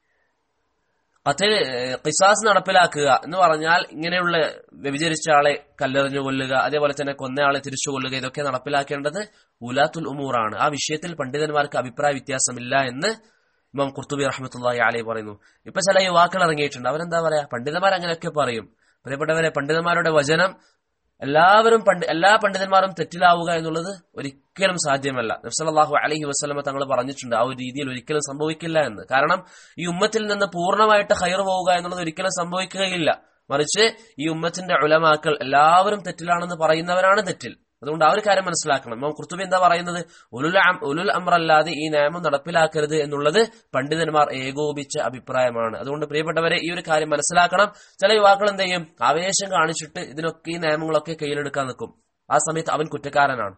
ഖത്തിൽ ഖിസാസ് നടപ്പിലാക്കുക എന്ന് പറഞ്ഞാൽ ഇങ്ങനെയുള്ള വ്യഭിചരിച്ച ആളെ കല്ലെറിഞ്ഞു കൊല്ലുക അതേപോലെ തന്നെ കൊന്നയാളെ തിരിച്ചു കൊല്ലുക ഇതൊക്കെ നടപ്പിലാക്കേണ്ടത് ഉലാത്തുൽ ഉമൂറാണ് ആ വിഷയത്തിൽ പണ്ഡിതന്മാർക്ക് അഭിപ്രായ വ്യത്യാസമില്ല എന്ന് ഇമാം ഖുർത്തുബി റഹ്മത്തുള്ളാഹി അലൈഹി പറയുന്നു ഇപ്പൊ ചില യുവാക്കൾ ഇറങ്ങിയിട്ടുണ്ട് അവരെന്താ പറയാ പണ്ഡിതന്മാർ അങ്ങനെയൊക്കെ പറയും പ്രിയപ്പെട്ടവരെ പണ്ഡിതന്മാരുടെ വചനം എല്ലാവരും പണ്ട് എല്ലാ പണ്ഡിതന്മാരും തെറ്റിലാവുക എന്നുള്ളത് ഒരിക്കലും സാധ്യമല്ല നബ്സലാഹു അലഹി വസ്ലമ തങ്ങൾ പറഞ്ഞിട്ടുണ്ട് ആ ഒരു രീതിയിൽ ഒരിക്കലും സംഭവിക്കില്ല എന്ന് കാരണം ഈ ഉമ്മത്തിൽ നിന്ന് പൂർണ്ണമായിട്ട് ഹൈർ പോവുക എന്നുള്ളത് ഒരിക്കലും സംഭവിക്കുകയില്ല മറിച്ച് ഈ ഉമ്മത്തിന്റെ ഉലമാക്കൾ എല്ലാവരും തെറ്റിലാണെന്ന് പറയുന്നവരാണ് തെറ്റിൽ അതുകൊണ്ട് ആ ഒരു കാര്യം മനസ്സിലാക്കണം ഇമാം കുർത്തുബി എന്താ പറയുന്നത് ഉലുൽ അം- ഉലുൽ അമ്രല്ലാതെ ഈ നിയമം നടപ്പിലാക്കരുത് എന്നുള്ളത് പണ്ഡിതന്മാർ ഏകോപിച്ച അഭിപ്രായമാണ് അതുകൊണ്ട് പ്രിയപ്പെട്ടവരെ ഈ ഒരു കാര്യം മനസ്സിലാക്കണം ചില യുവാക്കൾ എന്ത് ചെയ്യും ആവേശം കാണിച്ചിട്ട് ഇതിനൊക്കെ ഈ നിയമങ്ങളൊക്കെ കയ്യിലെടുക്കാൻ നിൽക്കും ആ സമയത്ത് അവൻ കുറ്റക്കാരനാണ്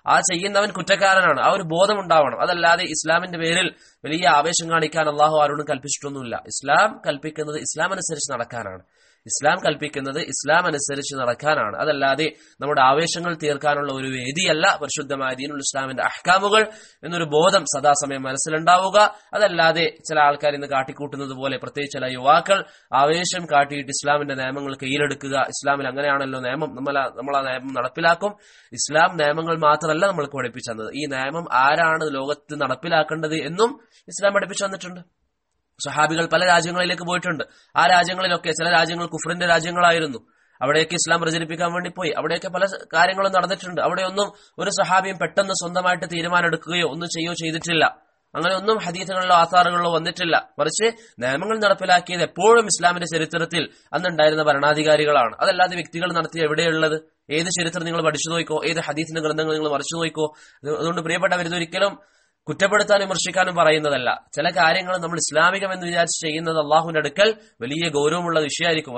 ആ ചെയ്യുന്നവൻ കുറ്റക്കാരനാണ് ആ ഒരു ബോധം ഉണ്ടാവണം അതല്ലാതെ ഇസ്ലാമിന്റെ പേരിൽ വലിയ ആവേശം കാണിക്കാൻ അള്ളാഹു ആരോടും കൽപ്പിച്ചിട്ടൊന്നുമില്ല ഇസ്ലാം കൽപ്പിക്കുന്നത് ഇസ്ലാം അനുസരിച്ച് നടക്കാനാണ് ഇസ്ലാം കൽപ്പിക്കുന്നത് ഇസ്ലാം അനുസരിച്ച് നടക്കാനാണ് അതല്ലാതെ നമ്മുടെ ആവേശങ്ങൾ തീർക്കാനുള്ള ഒരു വേദിയല്ല പരിശുദ്ധമായ ദീനുൽ ഇസ്ലാമിന്റെ അഹ്കാമുകൾ എന്നൊരു ബോധം സദാസമയം മനസ്സിലുണ്ടാവുക അതല്ലാതെ ചില ആൾക്കാർ ഇന്ന് കാട്ടിക്കൂട്ടുന്നത് പോലെ പ്രത്യേകിച്ച് ചില യുവാക്കൾ ആവേശം കാട്ടിയിട്ട് ഇസ്ലാമിന്റെ നിയമങ്ങൾ കയ്യിലെടുക്കുക ഇസ്ലാമിൽ അങ്ങനെയാണല്ലോ നിയമം നമ്മൾ നമ്മൾ ആ നിയമം നടപ്പിലാക്കും ഇസ്ലാം നിയമങ്ങൾ മാത്രമല്ല നമ്മൾക്ക് പഠിപ്പിച്ചു തന്നത് ഈ നിയമം ആരാണ് ലോകത്ത് നടപ്പിലാക്കേണ്ടത് എന്നും ഇസ്ലാം പഠിപ്പിച്ചു തന്നിട്ടുണ്ട് സഹാബികൾ പല രാജ്യങ്ങളിലേക്ക് പോയിട്ടുണ്ട് ആ രാജ്യങ്ങളിലൊക്കെ ചില രാജ്യങ്ങൾ കുഫറിന്റെ രാജ്യങ്ങളായിരുന്നു അവിടെയൊക്കെ ഇസ്ലാം പ്രചരിപ്പിക്കാൻ വേണ്ടി പോയി അവിടെയൊക്കെ പല കാര്യങ്ങളും നടന്നിട്ടുണ്ട് അവിടെയൊന്നും ഒരു സഹാബിയും പെട്ടെന്ന് സ്വന്തമായിട്ട് തീരുമാനം എടുക്കുകയോ ഒന്നും ചെയ്യുകയോ ചെയ്തിട്ടില്ല അങ്ങനെ ഒന്നും ഹദീഥുകളിലോ ആധാറുകളിലോ വന്നിട്ടില്ല മറിച്ച് നിയമങ്ങൾ നടപ്പിലാക്കിയത് എപ്പോഴും ഇസ്ലാമിന്റെ ചരിത്രത്തിൽ അന്നുണ്ടായിരുന്ന ഭരണാധികാരികളാണ് അതല്ലാതെ വ്യക്തികൾ നടത്തിയ എവിടെയുള്ളത് ഏത് ചരിത്രം നിങ്ങൾ പഠിച്ചു നോക്കോ ഏത് ഹദീത്തിന്റെ ഗ്രന്ഥങ്ങൾ നിങ്ങൾ മറിച്ചു നോക്കോ അതുകൊണ്ട് പ്രിയപ്പെട്ടവർ ഇതൊരിക്കലും കുറ്റപ്പെടുത്താനും വിമർശിക്കാനും പറയുന്നതല്ല ചില കാര്യങ്ങൾ നമ്മൾ ഇസ്ലാമികം എന്ന് വിചാരിച്ച് ചെയ്യുന്നത് അള്ളാഹുവിന്റെ അടുക്കൽ വലിയ ഗൗരവമുള്ള വിഷയമായിരിക്കും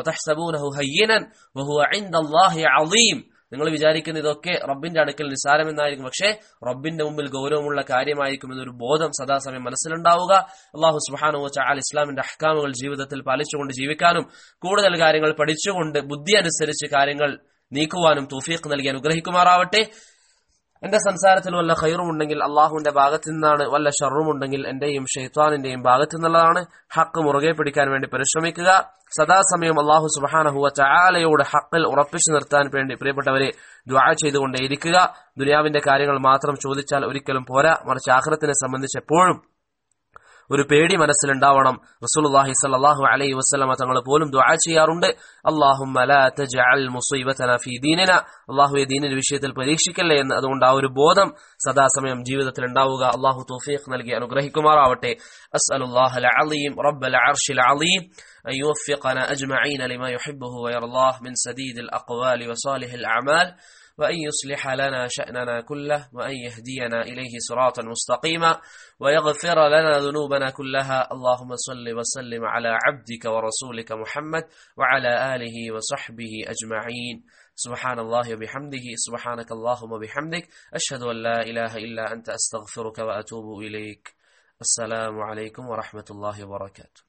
നിങ്ങൾ വിചാരിക്കുന്ന ഇതൊക്കെ റബ്ബിന്റെ അടുക്കൽ നിസാരമെന്നായിരിക്കും പക്ഷേ റബ്ബിന്റെ മുമ്പിൽ ഗൗരവമുള്ള കാര്യമായിരിക്കും എന്നൊരു ബോധം സദാസമയം മനസ്സിലുണ്ടാവുക അള്ളാഹു സുബാനു ചാൽ ഇസ്ലാമിന്റെ അഹ്കാമുകൾ ജീവിതത്തിൽ പാലിച്ചുകൊണ്ട് ജീവിക്കാനും കൂടുതൽ കാര്യങ്ങൾ പഠിച്ചുകൊണ്ട് ബുദ്ധി അനുസരിച്ച് കാര്യങ്ങൾ നീക്കുവാനും തൂഫീഖ് നൽകി അനുഗ്രഹിക്കുമാറാവട്ടെ എന്റെ സംസാരത്തിൽ വല്ല ഖൈറും ഉണ്ടെങ്കിൽ അള്ളാഹുവിന്റെ ഭാഗത്തു നിന്നാണ് വല്ല ഷറും ഉണ്ടെങ്കിൽ എന്റെയും ഷെയ്ത്വാനിന്റെയും ഭാഗത്തു നിന്നുള്ളതാണ് ഹക്ക് മുറുകെ പിടിക്കാൻ വേണ്ടി പരിശ്രമിക്കുക സദാസമയം അള്ളാഹു സുബാനഹുവ ചാലയോട് ഹക്കിൽ ഉറപ്പിച്ചു നിർത്താൻ വേണ്ടി പ്രിയപ്പെട്ടവരെ ദ്വാ ചെയ്തുകൊണ്ടേയിരിക്കുക ദുനിയാവിന്റെ കാര്യങ്ങൾ മാത്രം ചോദിച്ചാൽ ഒരിക്കലും പോരാ മറിച്ച് ആഹ്റത്തിനെ സംബന്ധിച്ച് എപ്പോഴും ഒരു പേടി മനസ്സിലുണ്ടാവണം റസൂലുള്ളാഹി സ്വല്ലല്ലാഹു അലൈഹി വസല്ലമ തങ്ങൾ പോലും ദുആ ചെയ്യാറുണ്ട് അല്ലാഹുമ്മ ലാ തജ്അൽ മുസീബതന ഫീ ദീനിന അല്ലാഹുവേ ദീനിന്റെ വിഷയത്തിൽ പരീക്ഷിക്കല്ലേ എന്ന് അതുകൊണ്ട് ആ ഒരു ബോധം സദാസമയം ജീവിതത്തിൽ ഉണ്ടാവുക അല്ലാഹു തൗഫീഖ് നൽകി അനുഗ്രഹിക്കുമാറാവട്ടെ അസ്അലുല്ലാഹൽ അലീം റബ്ബൽ അർശിൽ അലീം أن يوفقنا أجمعين لما يحبه ويرضاه من سديد الأقوال وصالح الأعمال وأن يصلح لنا شأننا كله وأن يهدينا إليه صراطا مستقيما ويغفر لنا ذنوبنا كلها اللهم صل وسلم على عبدك ورسولك محمد وعلى آله وصحبه أجمعين سبحان الله وبحمده سبحانك اللهم وبحمدك أشهد أن لا إله إلا أنت أستغفرك وأتوب إليك السلام عليكم ورحمة الله وبركاته